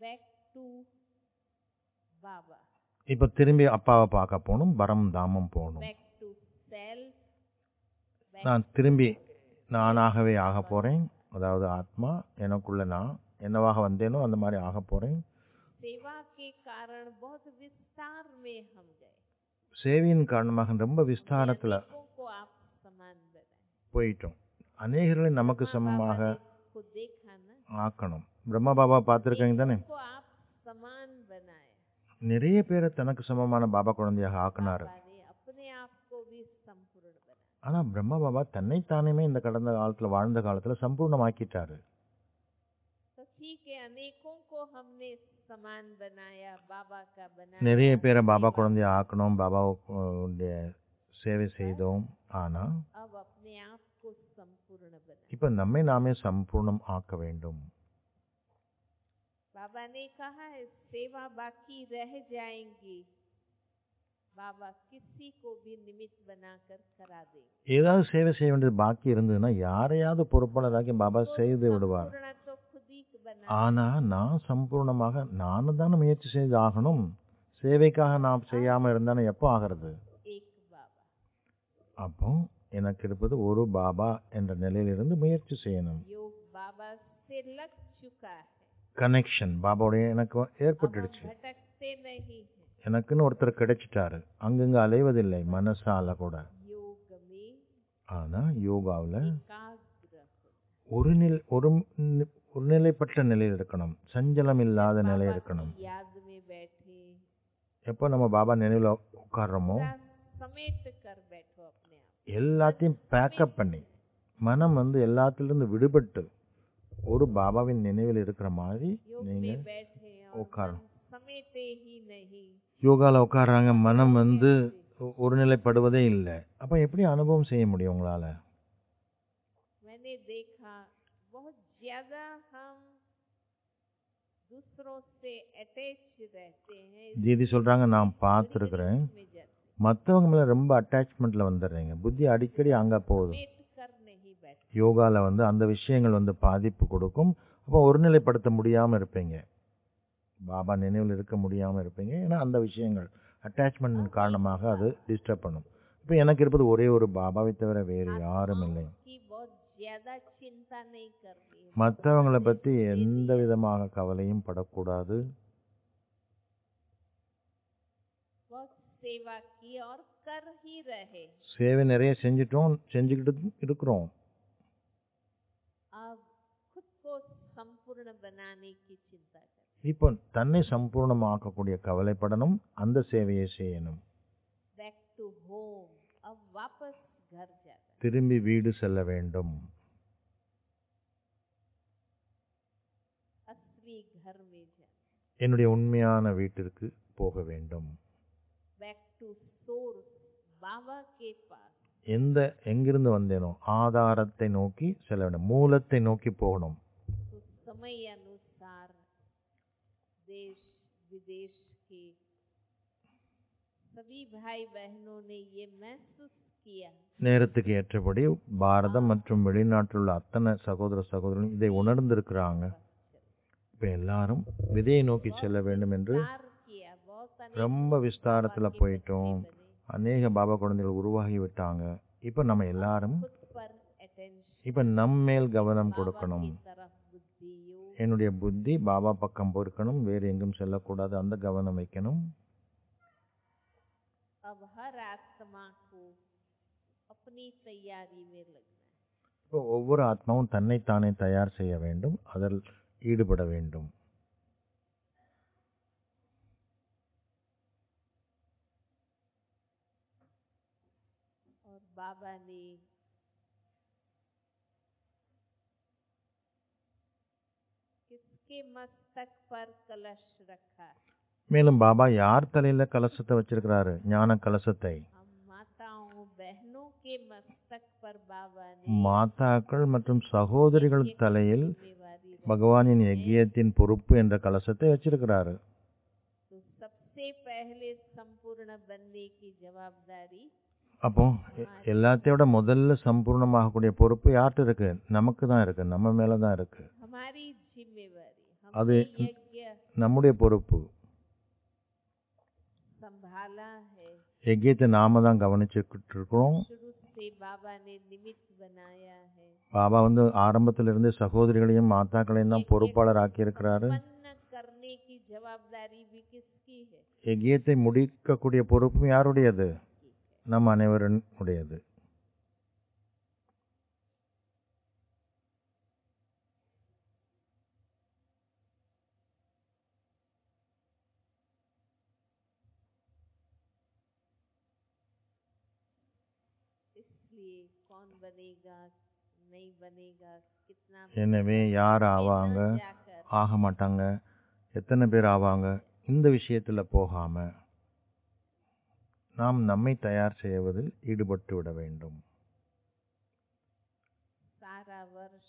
back to Baba, இப்போ திரும்பி அப்பாவை பார்க்க போகணும் பரம் தாமம் போகணும் back to self, back நான் திரும்பி நானாகவே ஆக போறேன் அதாவது ஆத்மா எனக்குள்ள நான் என்னவாக வந்தேனோ அந்த மாதிரி ஆக போறேன் सेवा के कारण बहुत विस्तार में हम गए சேவையின் காரணமாக ரொம்ப விஸ்தாரத்துல अनेकों को आप समान बनाए போயிட்டோம் அநேகர்களை நமக்கு ब्रह्मा சமமாக बाबा ने को देखा ना ஆக்கணும் பிரம்ம பாபா பார்த்துருக்கீங்க தானே को आप समान बनाया நிறைய பேரை தனக்கு சமமான பாபா குழந்தையாக ஆக்குனாரு बाबा ने अपने आप को भी संपूर्ण बनाया ஆனா பிரம்ம பாபா தன்னைத்தானுமே இந்த கடந்த காலத்துல வாழ்ந்த காலத்துல சம்பூர்ணமாக்கிட்டாரு तो ठीक है अनेकों को हमने समान बनाया बाबा का बनाया நிறைய பேரை பாபா குழந்தைய ஆக்கணும் பாபாவுடைய சேவை செய்தோம் ஆனா अब अपने आप को संपूर्ण बनाया இப்ப நம்மை நாமே சம்பூர்ணம் ஆக்க வேண்டும் बाबा ने कहा है सेवा बाकी रह जाएंगी बाबा किसी को भी निमित्त बनाकर करा देंगे ஏதாவது சேவை செய்ய வேண்டியது பாக்கி இருந்ததுன்னா யாரையாவது பொறுப்பாளராக்கி பாபா செய்து விடுவார் संपूर्ण तो खुद ही बना ஆனா நான் சம்பூர்ணமாக நானும் தானே முயற்சி செய்து ஆகணும் சேவைக்காக நான் செய்யாம இருந்தானே எப்போ ஆகிறது एक बाबा அப்போ எனக்கு இருப்பது ஒரு பாபா என்ற நிலையிலிருந்து முயற்சி செய்யணும் योग बाबा से लग चुका है கனெக்ஷன் பாபாவுடைய எனக்கு अब हम ஏற்பட்டுடுச்சு भटकते नहीं हैं எனக்குன்னு ஒருத்தர் கிடைச்சிட்டாரு அங்கங்க அலைவதில்லை மனசால கூட योग में ஆனா யோகாவுல एकाग्र हो ஒரு நிலை ஒரு நி- ஒருநிலைப்பட்ட நிலையில் இருக்கணும் சஞ்சலம் இல்லாத நிலை இருக்கணும் याद में बैठे எப்போ நம்ம பாபா நினைவுல உட்கார்றோமோ पूरा समेट कर बैठो अपने आप எல்லாத்தையும் பேக்கப் பண்ணி மனம் வந்து எல்லாத்திலிருந்து விடுபட்டு ஒரு பாபாவின் நினைவில் இருக்கிற மாதிரி योग நீங்க में बैठे और उखाड़। मन समेटे ही नहीं யோகால உட்கார்றாங்க மனம் வந்து ஒ- ஒருநிலைப்படுவதே இல்லை அப்ப எப்படி அனுபவம் செய்ய முடியும் உங்களால मैंने देखा बहुत ज्यादा हम दूसरों से अटैच रहते हैं इस தீதி சொல்றாங்க நான் பார்த்துருக்குறேன் में जाते மற்றவங்க மேல ரொம்ப அட்டாச்மெண்ட்ல வந்துடுறீங்க புத்தி அடிக்கடி அங்க போகுது समेट कर नहीं बैठे யோகால வந்து அந்த விஷயங்கள் வந்து பாதிப்பு கொடுக்கும் அப்போ ஒருநிலைப்படுத்த முடியாம இருப்பீங்க பாபா நினைவில் இருக்க முடியாம இருப்பீங்க ஏன்னா அந்த விஷயங்கள் அட்டாச்மெண்ட் காரணமாக அது டிஸ்டர்ப் பண்ணும் இப்போ எனக்கு இருப்பது ஒரே ஒரு பாபாவை தவிர வேறு யாரும் இல்லை की बहुत ज्यादा चिंता नहीं करनी है மற்றவங்களை பத்தி எந்த விதமாக கவலையும் படக்கூடாது बहुत सेवा की और कर ही रहे சேவை நிறைய செஞ்சிட்டோம் செஞ்சுக்கிட்டு இருக்கிறோம் अब खुद को संपूर्ण बनाने की चिंता कर இப்போ தன்னை சம்பூர்ணமாக்கக்கூடிய கவலைப்படணும் அந்த சேவையை செய்யணும் बैक टू होम अब वापस घर जाना திரும்பி வீடு செல்ல வேண்டும் असली घर में जाना என்னுடைய உண்மையான வீட்டிற்கு போக வேண்டும் बैक टू सोर्स बाबा के पास எந்த எங்கிருந்து வந்தேனோ ஆதாரத்தை நோக்கி செல்ல வேண்டும் மூலத்தை நோக்கி போகணும் तो समय अनुसार देश विदेश के सभी भाई बहनों ने ये महसूस किया நேரத்துக்கு ஏற்றபடி பாரதம் மற்றும் வெளிநாட்டில் உள்ள அத்தனை சகோதர சகோதரர்கள் இதை உணர்ந்திருக்கிறாங்க இப்ப எல்லாரும் விதையை நோக்கி செல்ல வேண்டும் என்று विस्तार किया बहुत अनेक ரொம்ப விஸ்தாரத்துல போயிட்டோம் बने அநேக பாபா குழந்தைகள் உருவாகி விட்டாங்க இப்ப நம்ம எல்லாரும் खुद पर अटेंशन இப்ப நம்ம மேல் கவனம் बाबा கொடுக்கணும் की तरफ बुद्धि योग என்னுடைய புத்தி பாபா பக்கம் பொறுக்கணும் வேறு எங்கும் செல்லக்கூடாது அந்த கவனம் வைக்கணும் अब हर आत्मा को अपनी तैयारी में लगना है இப்போ ஒவ்வொரு ஆத்மாவும் தன்னைத்தானே தயார் செய்ய வேண்டும் அதில் ஈடுபட வேண்டும் और बाबा ने किसके मस्तक पर कलश रखा है? மேலும் பாபா யார் தலையில கலசத்தை வச்சிருக்கிறாரு ஞான கலசத்தை हम माताओं बहनों के मस्तक पर बाबा ने மாதாக்கள் மற்றும் சகோதரிகள் தலையில் जिम्मेवारी रखी। பகவானின் யஜ்யத்தின் பொறுப்பு என்ற கலசத்தை வச்சிருக்கிறாரு तो सबसे पहले संपूर्ण बनने की जवाबदारी அப்போ எ- எல்லாத்தையோட முதல்ல சம்பூர்ணமாகக்கூடிய பொறுப்பு யார்கிட்ட இருக்கு நமக்கு தான் இருக்கு நம்ம மேல தான் இருக்கு हमारी जिम्मेवारी அது हमने यज्ञ நம்முடைய பொறுப்பு संभाला है யஜ்யத்தை நாம தான் கவனிச்சுக்கிட்டு இருக்கிறோம் शुरू से बाबा ने निमित्त बनाया है பாபா வந்து ஆரம்பத்துல இருந்து சகோதரிகளையும் மாதாக்களையும் தான் பொறுப்பாளர் ஆக்கியிருக்கிறாரு उत्पन्न करने की जवाबदारी भी किसकी है யஜ்யத்தை முடிக்கக்கூடிய பொறுப்பும் யாருடையது நம் அனைவரும் உடையது इसलिए कौन बनेगा नहीं बनेगा कितना எனவே யார் ஆவாங்க बनेगा, जाकर ஆக மாட்டாங்க எத்தனை பேர் ஆவாங்க இந்த விஷயத்துல போகாம நாம் நம்மை தயார் செய்வதில் ஈடுபட்டு விட வேண்டும் सारा वर्ष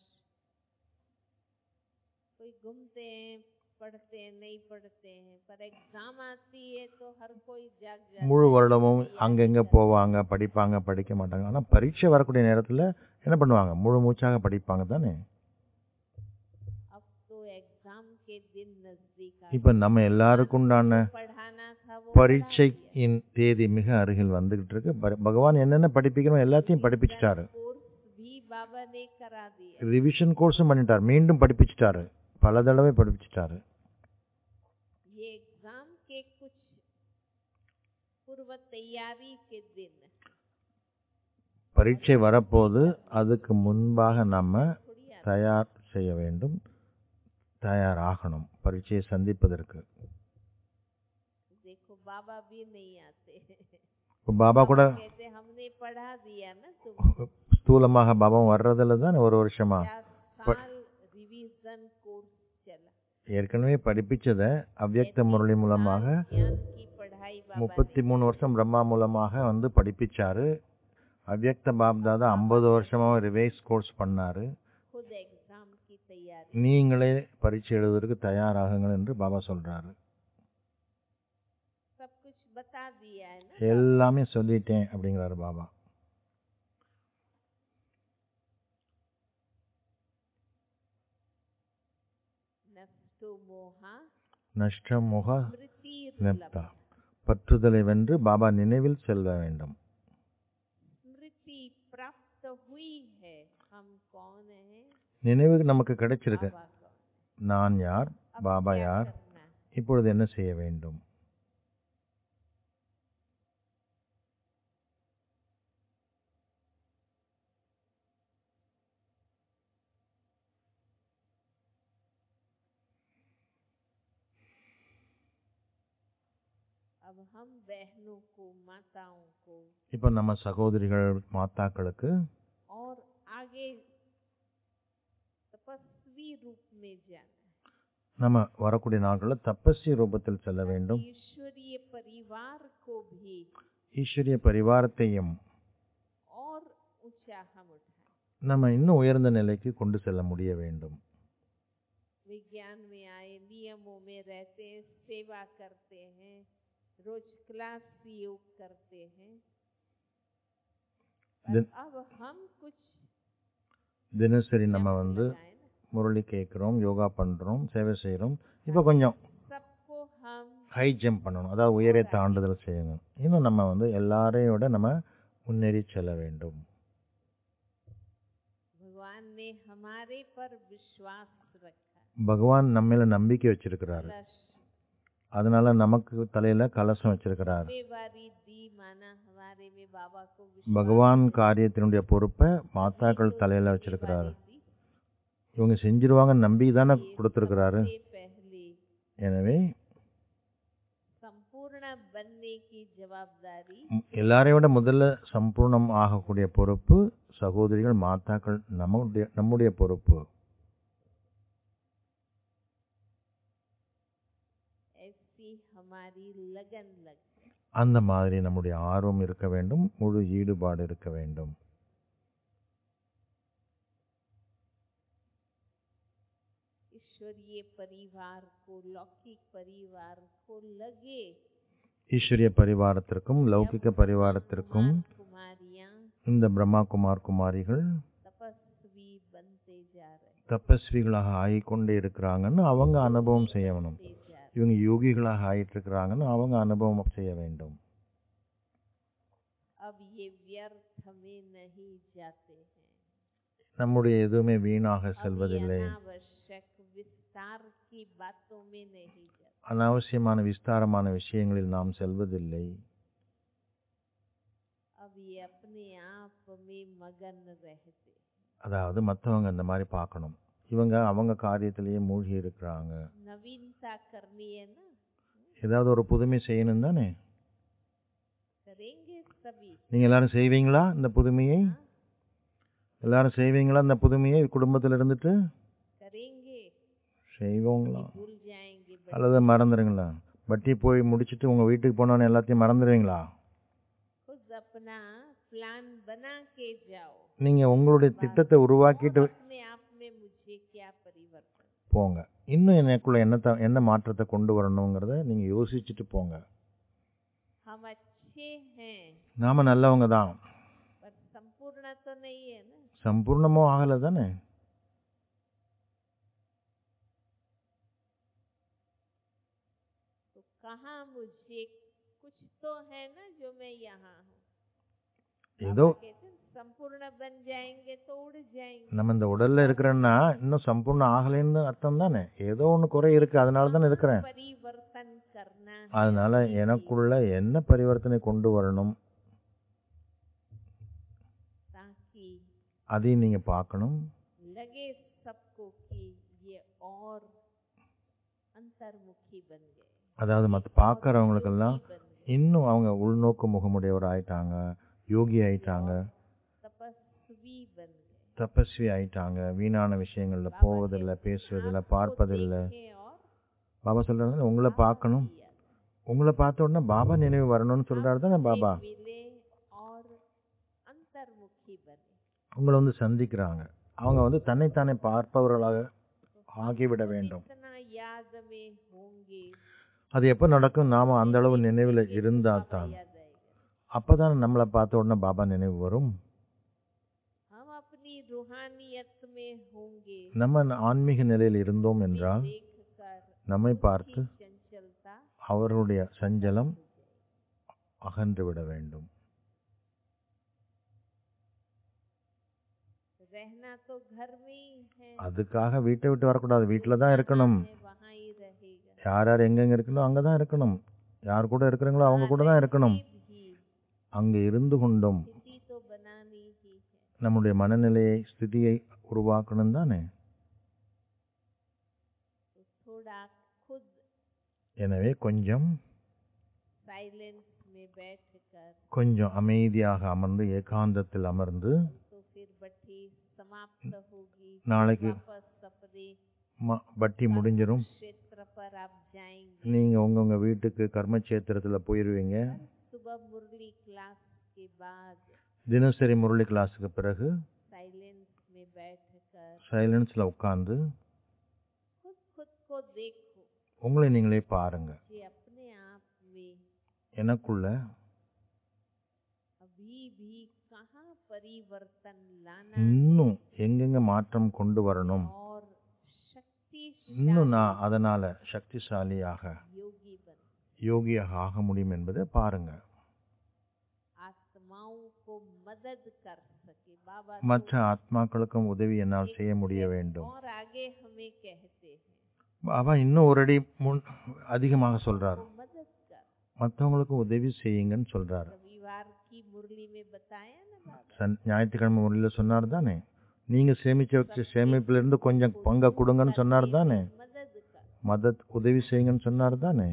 कोई घूमते हैं पढ़ते हैं नहीं पढ़ते हैं पर एग्जाम आती है तो हर कोई जाग जाता முழு है, வருடமும் तैयारी அங்கங்க करता है। போவாங்க படிப்பாங்க படிக்க மாட்டாங்க ஆனா பரீட்சை வரக்கூடிய நேரத்துல என்ன பண்ணுவாங்க முழு மூச்சாக படிப்பாங்க தானே अब तो एग्जाम के दिन नजदीक आ இப்ப நம்ம எல்லாருக்கும் உண்டான गए। पढ़ाना था वो पढ़ा दिया। பரீட்சையின் தேதி மிக அருகில் வந்துகிட்டு இருக்கு பர- பகவான் என்னென்ன படிப்பிக்கணும் எல்லாத்தையும் படிப்பிச்சிட்டாரு कोर्स भी बाबा ने करा दिया ரிவிஷன் கோர்ஸும் பண்ணிட்டார் மீண்டும் படிப்பிச்சிட்டாரு பல தடவை படிப்பிச்சிட்டாரு ये एग्जाम के कुछ पूर्व तैयारी के दिन பரீட்சை வரப்போது அதுக்கு முன்பாக நம்ம थोड़ी आती தயார் செய்ய வேண்டும் தயாராகணும் பரீட்சையை சந்திப்பதற்கு देखो बाबा भी नहीं आते இப்போ பாபா கூட कहते हमने पढ़ा दिया ना तुम ஸ்தூலமாக பாபாவும் வர்றதில்ல தான் ஒரு வருஷமா क्या साल रिवीजन कोर्स चला ஏற்கனவே படிப்பிச்சதை அவ்யக்த முரளி மூலமாக ज्ञान की पढ़ाई बाबा முப்பத்தி மூணு வருஷம் பிரம்மா மூலமாக வந்து படிப்பிச்சாரு அவ்யக்த பாப்தாதா ஐம்பது வருஷமா ரிவைஸ் கோர்ஸ் பண்ணாரு ने खुद एग्जाम की तैयारी நீங்களே பரீட்சை எழுதுவதற்கு தயாராகுங்கள் என்று பாபா சொல்றாரு सब कुछ बता दिया है ना எல்லாமே சொல்லிட்டேன் அப்படிங்கிறாரு பாபா नष्टो मोहा நஷ்டமுக स्मृति நெப்தா பற்றுதலை வென்று பாபா நினைவில் செல்ல வேண்டும் स्मृति प्राप्त हुई है हम कौन हैं நினைவு நமக்கு கிடைச்சிருக்கு बाबा कौन நான் யார் अब பாபா क्या யார் करना है? இப்பொழுது என்ன செய்ய வேண்டும் अब हम बहनों को माताओं को இப்போ நம்ம சகோதரிகள் மாதாக்களுக்கு और आगे तपस्वी रूप में जाना है நம்ம வரக்கூடிய நாட்களில் தப்பஸ்வி ரூபத்தில் செல்ல வேண்டும் ईश्वरीय परिवार को भी ஈஸ்வரிய பரிவாரத்தையும் और ऊंचा हम उठाएं நம்ம இன்னும் உயர்ந்த நிலைக்கு கொண்டு செல்ல முடிய வேண்டும் विज्ञान में आए नियमों में रहते हैं सेवा करते हैं रोज क्लास योग करते हैं पर दिन- अब हम कुछ தினசரி நம்ம வந்து लगाएं ना। முரளி கேட்குறோம் யோகா பண்ணுறோம் சேவை செய்கிறோம் இப்போ கொஞ்சம் सबको हम ஹை ஜம்ப் பண்ணணும் அதாவது உயரை தாண்டுதல் செய்யணும் இன்னும் நம்ம வந்து எல்லாரையும் விட நம்ம முன்னேறி செல்ல வேண்டும் भगवान ने हमारे पर विश्वास रखा பகவான் நம்ம மேல நம்பிக்கை வச்சிருக்கிறாரு कलश அதனால நமக்கு தலையில கலசம் வச்சிருக்கிறாரு जिम्मेवारी दी माना हमारे में बाबा को विश्वास பகவான் காரியத்தினுடைய பொறுப்பை மாதாக்கள் தலையில வச்சிருக்கிறாரு दी இவங்க செஞ்சிருவாங்க நம்பி தானே கொடுத்துருக்கிறாரு सबसे पहले எனவே संपूर्ण बनने की जवाबदारी ம், எல்லாரையும் விட முதல்ல சம்பூர்ணம் ஆகக்கூடிய பொறுப்பு சகோதரிகள் மாதாக்கள் நம்முடைய நம்முடைய பொறுப்பு ऐसी हमारी लगन लग जाए। அந்த மாதிரி நம்முடைய ஆர்வம் இருக்க வேண்டும் முழு ஈடுபாடு இருக்க வேண்டும் ईश्वरीय परिवार को लौकिक परिवार को लगे ஈஸ்வரிய பரிவாரத்திற்கும் லௌகிக பரிவாரத்திற்கும் कुमारियां இந்த பிரம்மா குமார் குமாரிகள் तपस्वी बनते जा रहे தபஸ்விகளாக ஆகிக்கொண்டே இருக்கிறாங்கன்னு அவங்க அனுபவம் செய்யணும் बनते जा இவங்க யோகிகளாக ஆயிட்டு இருக்கிறாங்கன்னு அவங்க அனுபவம் செய்ய வேண்டும் अब ये व्यर्थ में नहीं जाते हैं நம்முடைய எதுவுமே வீணாக अब ये செல்வதில்லை अनावश्यक विस्तार की बातों में नहीं जाते அனாவசியமான விஸ்தாரமான விஷயங்களில் நாம் செல்வதில்லை अब ये अपने आप में मगन रहते அதாவது மற்றவங்க இந்த மாதிரி பார்க்கணும் இவங்க அவங்க காரியத்திலேயே மூழ்கி இருக்கிறாங்க नवीनता करनी है ना ஏதாவது ஒரு புதுமை செய்யணும் தானே करेंगे सभी நீங்க எல்லாரும் செய்வீங்களா இந்த புதுமையை எல்லாரும் செய்வீங்களா இந்த புதுமையை குடும்பத்தில் இருந்துட்டு करेंगे செய்வோங்களா भूल जाएंगे बट அல்லது மறந்துடுங்களா வட்டி போய் முடிச்சிட்டு உங்க வீட்டுக்கு போனோன்னு எல்லாத்தையும் மறந்துடுவீங்களா खुद अपना प्लान बना के जाओ நீங்க உங்களுடைய திட்டத்தை உருவாக்கிட்டு और अपने आप में मुझे क्या परिवर्तन போங்க இன்னும் எனக்குள்ள என்ன த- என்ன மாற்றத்தை கொண்டு வரணுங்கிறத நீங்க யோசிச்சுட்டு போங்க हम अच्छे हैं நாம நல்லவங்க தான் पर संपूर्ण तो नहीं है ना சம்பூர்ணமும் ஆகலை தானே तो कहाँ मुझे कुछ तो है ना जो मैं यहाँ हूँ ஏதோ बाबा कहते हैं, संपूर्ण बन जाएंगे तो उड़ जाएंगे நம்ம இந்த உடல்ல இருக்கிறேன்னா இன்னும் சம்பூர்ணம் ஆகலைன்னு அர்த்தம் தானே ஏதோ ஒன்று குறை இருக்கு அதனால தானே இருக்கிறேன் परिवर्तन करना है அதனால अपने எனக்குள்ள என்ன பரிவர்த்தனை கொண்டு வரணும் जीवन, ताकि அதையும் நீங்க பார்க்கணும் लगे सबको कि ये और अंतर्मुखी बन गए அதாவது மற்ற பார்க்கறவங்களுக்கெல்லாம் योगी बन गए இன்னும் அவங்க உள்நோக்கு முகமுடையவர் ஆயிட்டாங்க யோகி ஆயிட்டாங்க तपस्वी बन गए தபஸ்வி ஆயிட்டாங்க வீணான விஷயங்கள்ல போவதில்லை பேசுவதில்லை பார்ப்பதில்லை देखें और பாபா சொல்றாங்க உங்களை பார்க்கணும் किया உங்களை பார்த்த உடனே பாபா நினைவு வரணும்னு சொல்றாரு தானே பாபா मिले और अंतर्मुखी बने உங்களை வந்து சந்திக்கிறாங்க அவங்க வந்து தன்னைத்தானே பார்ப்பவர்களாக ஆகிவிட வேண்டும் इतना याद में होंगे அது எப்போ நடக்கும் நாம அந்த அளவு நினைவில் இருந்தா தான் याद आएगा அப்பதான் நம்மளை பார்த்த உடனே பாபா நினைவு வரும் हम अपनी रूहानियत में होंगे நம்ம ஆன்மீக நிலையில் இருந்தோம் என்றால் देख कर நம்மை பார்த்து चंचलता அவர்களுடைய சஞ்சலம் அகன்று விட வேண்டும் रहना तो घर में ही है அதுக்காக வீட்டை விட்டு வரக்கூடாது வீட்டில் தான் இருக்கணும் है, वहाँ ही रहेगा யார் யார் எங்கெங்க இருக்கணும் அங்கே தான் இருக்கணும் யார் கூட இருக்கிறீங்களோ அவங்க கூட தான் இருக்கணும் भी அங்கே இருந்து கொண்டும் स्थिति तो बनानी ही है நம்முடைய மனநிலையை ஸ்திதியை உருவாக்கணும் தானே तो थोड़ा खुद எனவே கொஞ்சம் साइलेंस में बैठकर கொஞ்சம் அமைதியாக அமர்ந்து ஏகாந்தத்தில் அமர்ந்து तो फिर बट्टी समाप्त होगी நாளைக்கு वापस अपने ம- வட்டி முடிஞ்சிரும் क्षेत्र पर आप जाएंगे நீங்க உங்கவுங்க வீட்டுக்கு கர்மக்ஷேத்திரத்துல போயிருவீங்க सुबह मुरली क्लास के बाद தினசரி முரளி கிளாஸுக்கு பிறகு साइलेंस में बैठकर சைலன்ஸ்ல உட்கார்ந்து खुद खुद को देखो உங்களை நீங்களே பாருங்க कि अपने आप में எனக்குள்ள अभी भी कहाँ परिवर्तन लाना இன்னும் எங்கெங்க மாற்றம் கொண்டு வரணும் और शक्तिशाली இன்னும் நான் அதனால சக்திசாலியாக योगी बन யோகியாக ஆக முடியும் என்பதை பாருங்க आत्माओं को मदद कर सके बाबा மற்ற ஆத்மாக்களுக்கும் உதவி என்னால் செய்ய முடிய வேண்டும் और आगे हमें कहते हैं பாபா இன்னும் ஒரு அடி முன் அதிகமாக சொல்றாரு तो मदद कर மற்றவங்களுக்கும் உதவி செய்யுங்கன்னு சொல்றாரு रविवार की मुरली में बताया ना बाबा சன் ஞாயிற்றுக்கிழமை முறையில் சொன்னார் தானே நீங்க சேமிச்சு வச்ச சேமிப்புல இருந்து கொஞ்சம் பங்கை கொடுங்கன்னு சொன்னார் தானே मदद कर மதத் உதவி செய்யுங்கன்னு சொன்னார் தானே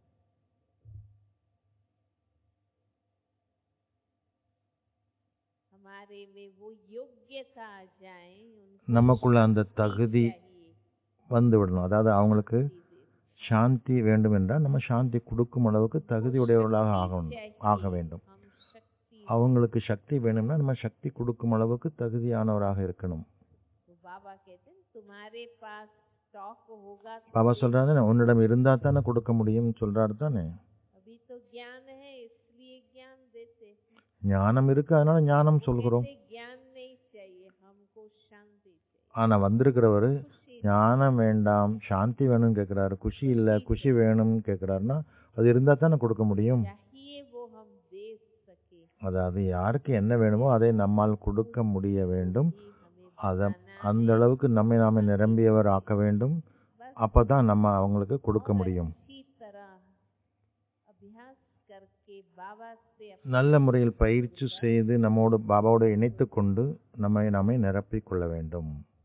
हमारे में वो योग्यता आ जाए उनको நமக்குள்ள அந்த தகுதி चाहिए வந்து விடணும் அதாவது அவங்களுக்கு दे दे। சாந்தி வேண்டும் என்றால் நம்ம சாந்தி கொடுக்கும் அளவுக்கு தகுதியுடையவர்களாக ஆகணும் ஆக வேண்டும் हम शक्ति அவங்களுக்கு சக்தி வேணும்னா நம்ம சக்தி கொடுக்கும் அளவுக்கு தகுதியானவராக இருக்கணும் तो बाबा कहते हैं तुम्हारे पास स्टॉक होगा तो பாபா சொல்றாரு உன்னிடம் இருந்தா தானே கொடுக்க முடியும்னு சொல்றாரு தானே अभी तो ज्ञान है इसलिए ज्ञान देते हैं ஞானம் இருக்கு அதனால ஞானம் சொல்கிறோம் कहते ज्ञान नहीं चाहिए हमको शांति चाहिए ஆனா வந்திருக்கிறவர் खुशी ஞானம் வேண்டாம் சாந்தி வேணும்னு கேட்குறாரு குஷி இல்லை குஷி வேணும்னு கேட்குறாருன்னா அது இருந்தால் தானே கொடுக்க முடியும் चाहिए वो हम दे सके அதாவது யாருக்கு என்ன வேணுமோ அதை நம்மால் கொடுக்க முடிய வேண்டும் कि हमें அதை அந்த அளவுக்கு நம்மை நாமே நிரம்பியவர் ஆக்க வேண்டும் அப்போ தான் நம்ம அவங்களுக்கு கொடுக்க முடியும் अच्छी तरह अभ्यास करके बाबा से நல்ல முறையில் பயிற்சி செய்து நம்மோடு பாபாவோடு இணைத்து கொண்டு நம்மை நாமே நிரப்பிக் கொள்ள வேண்டும்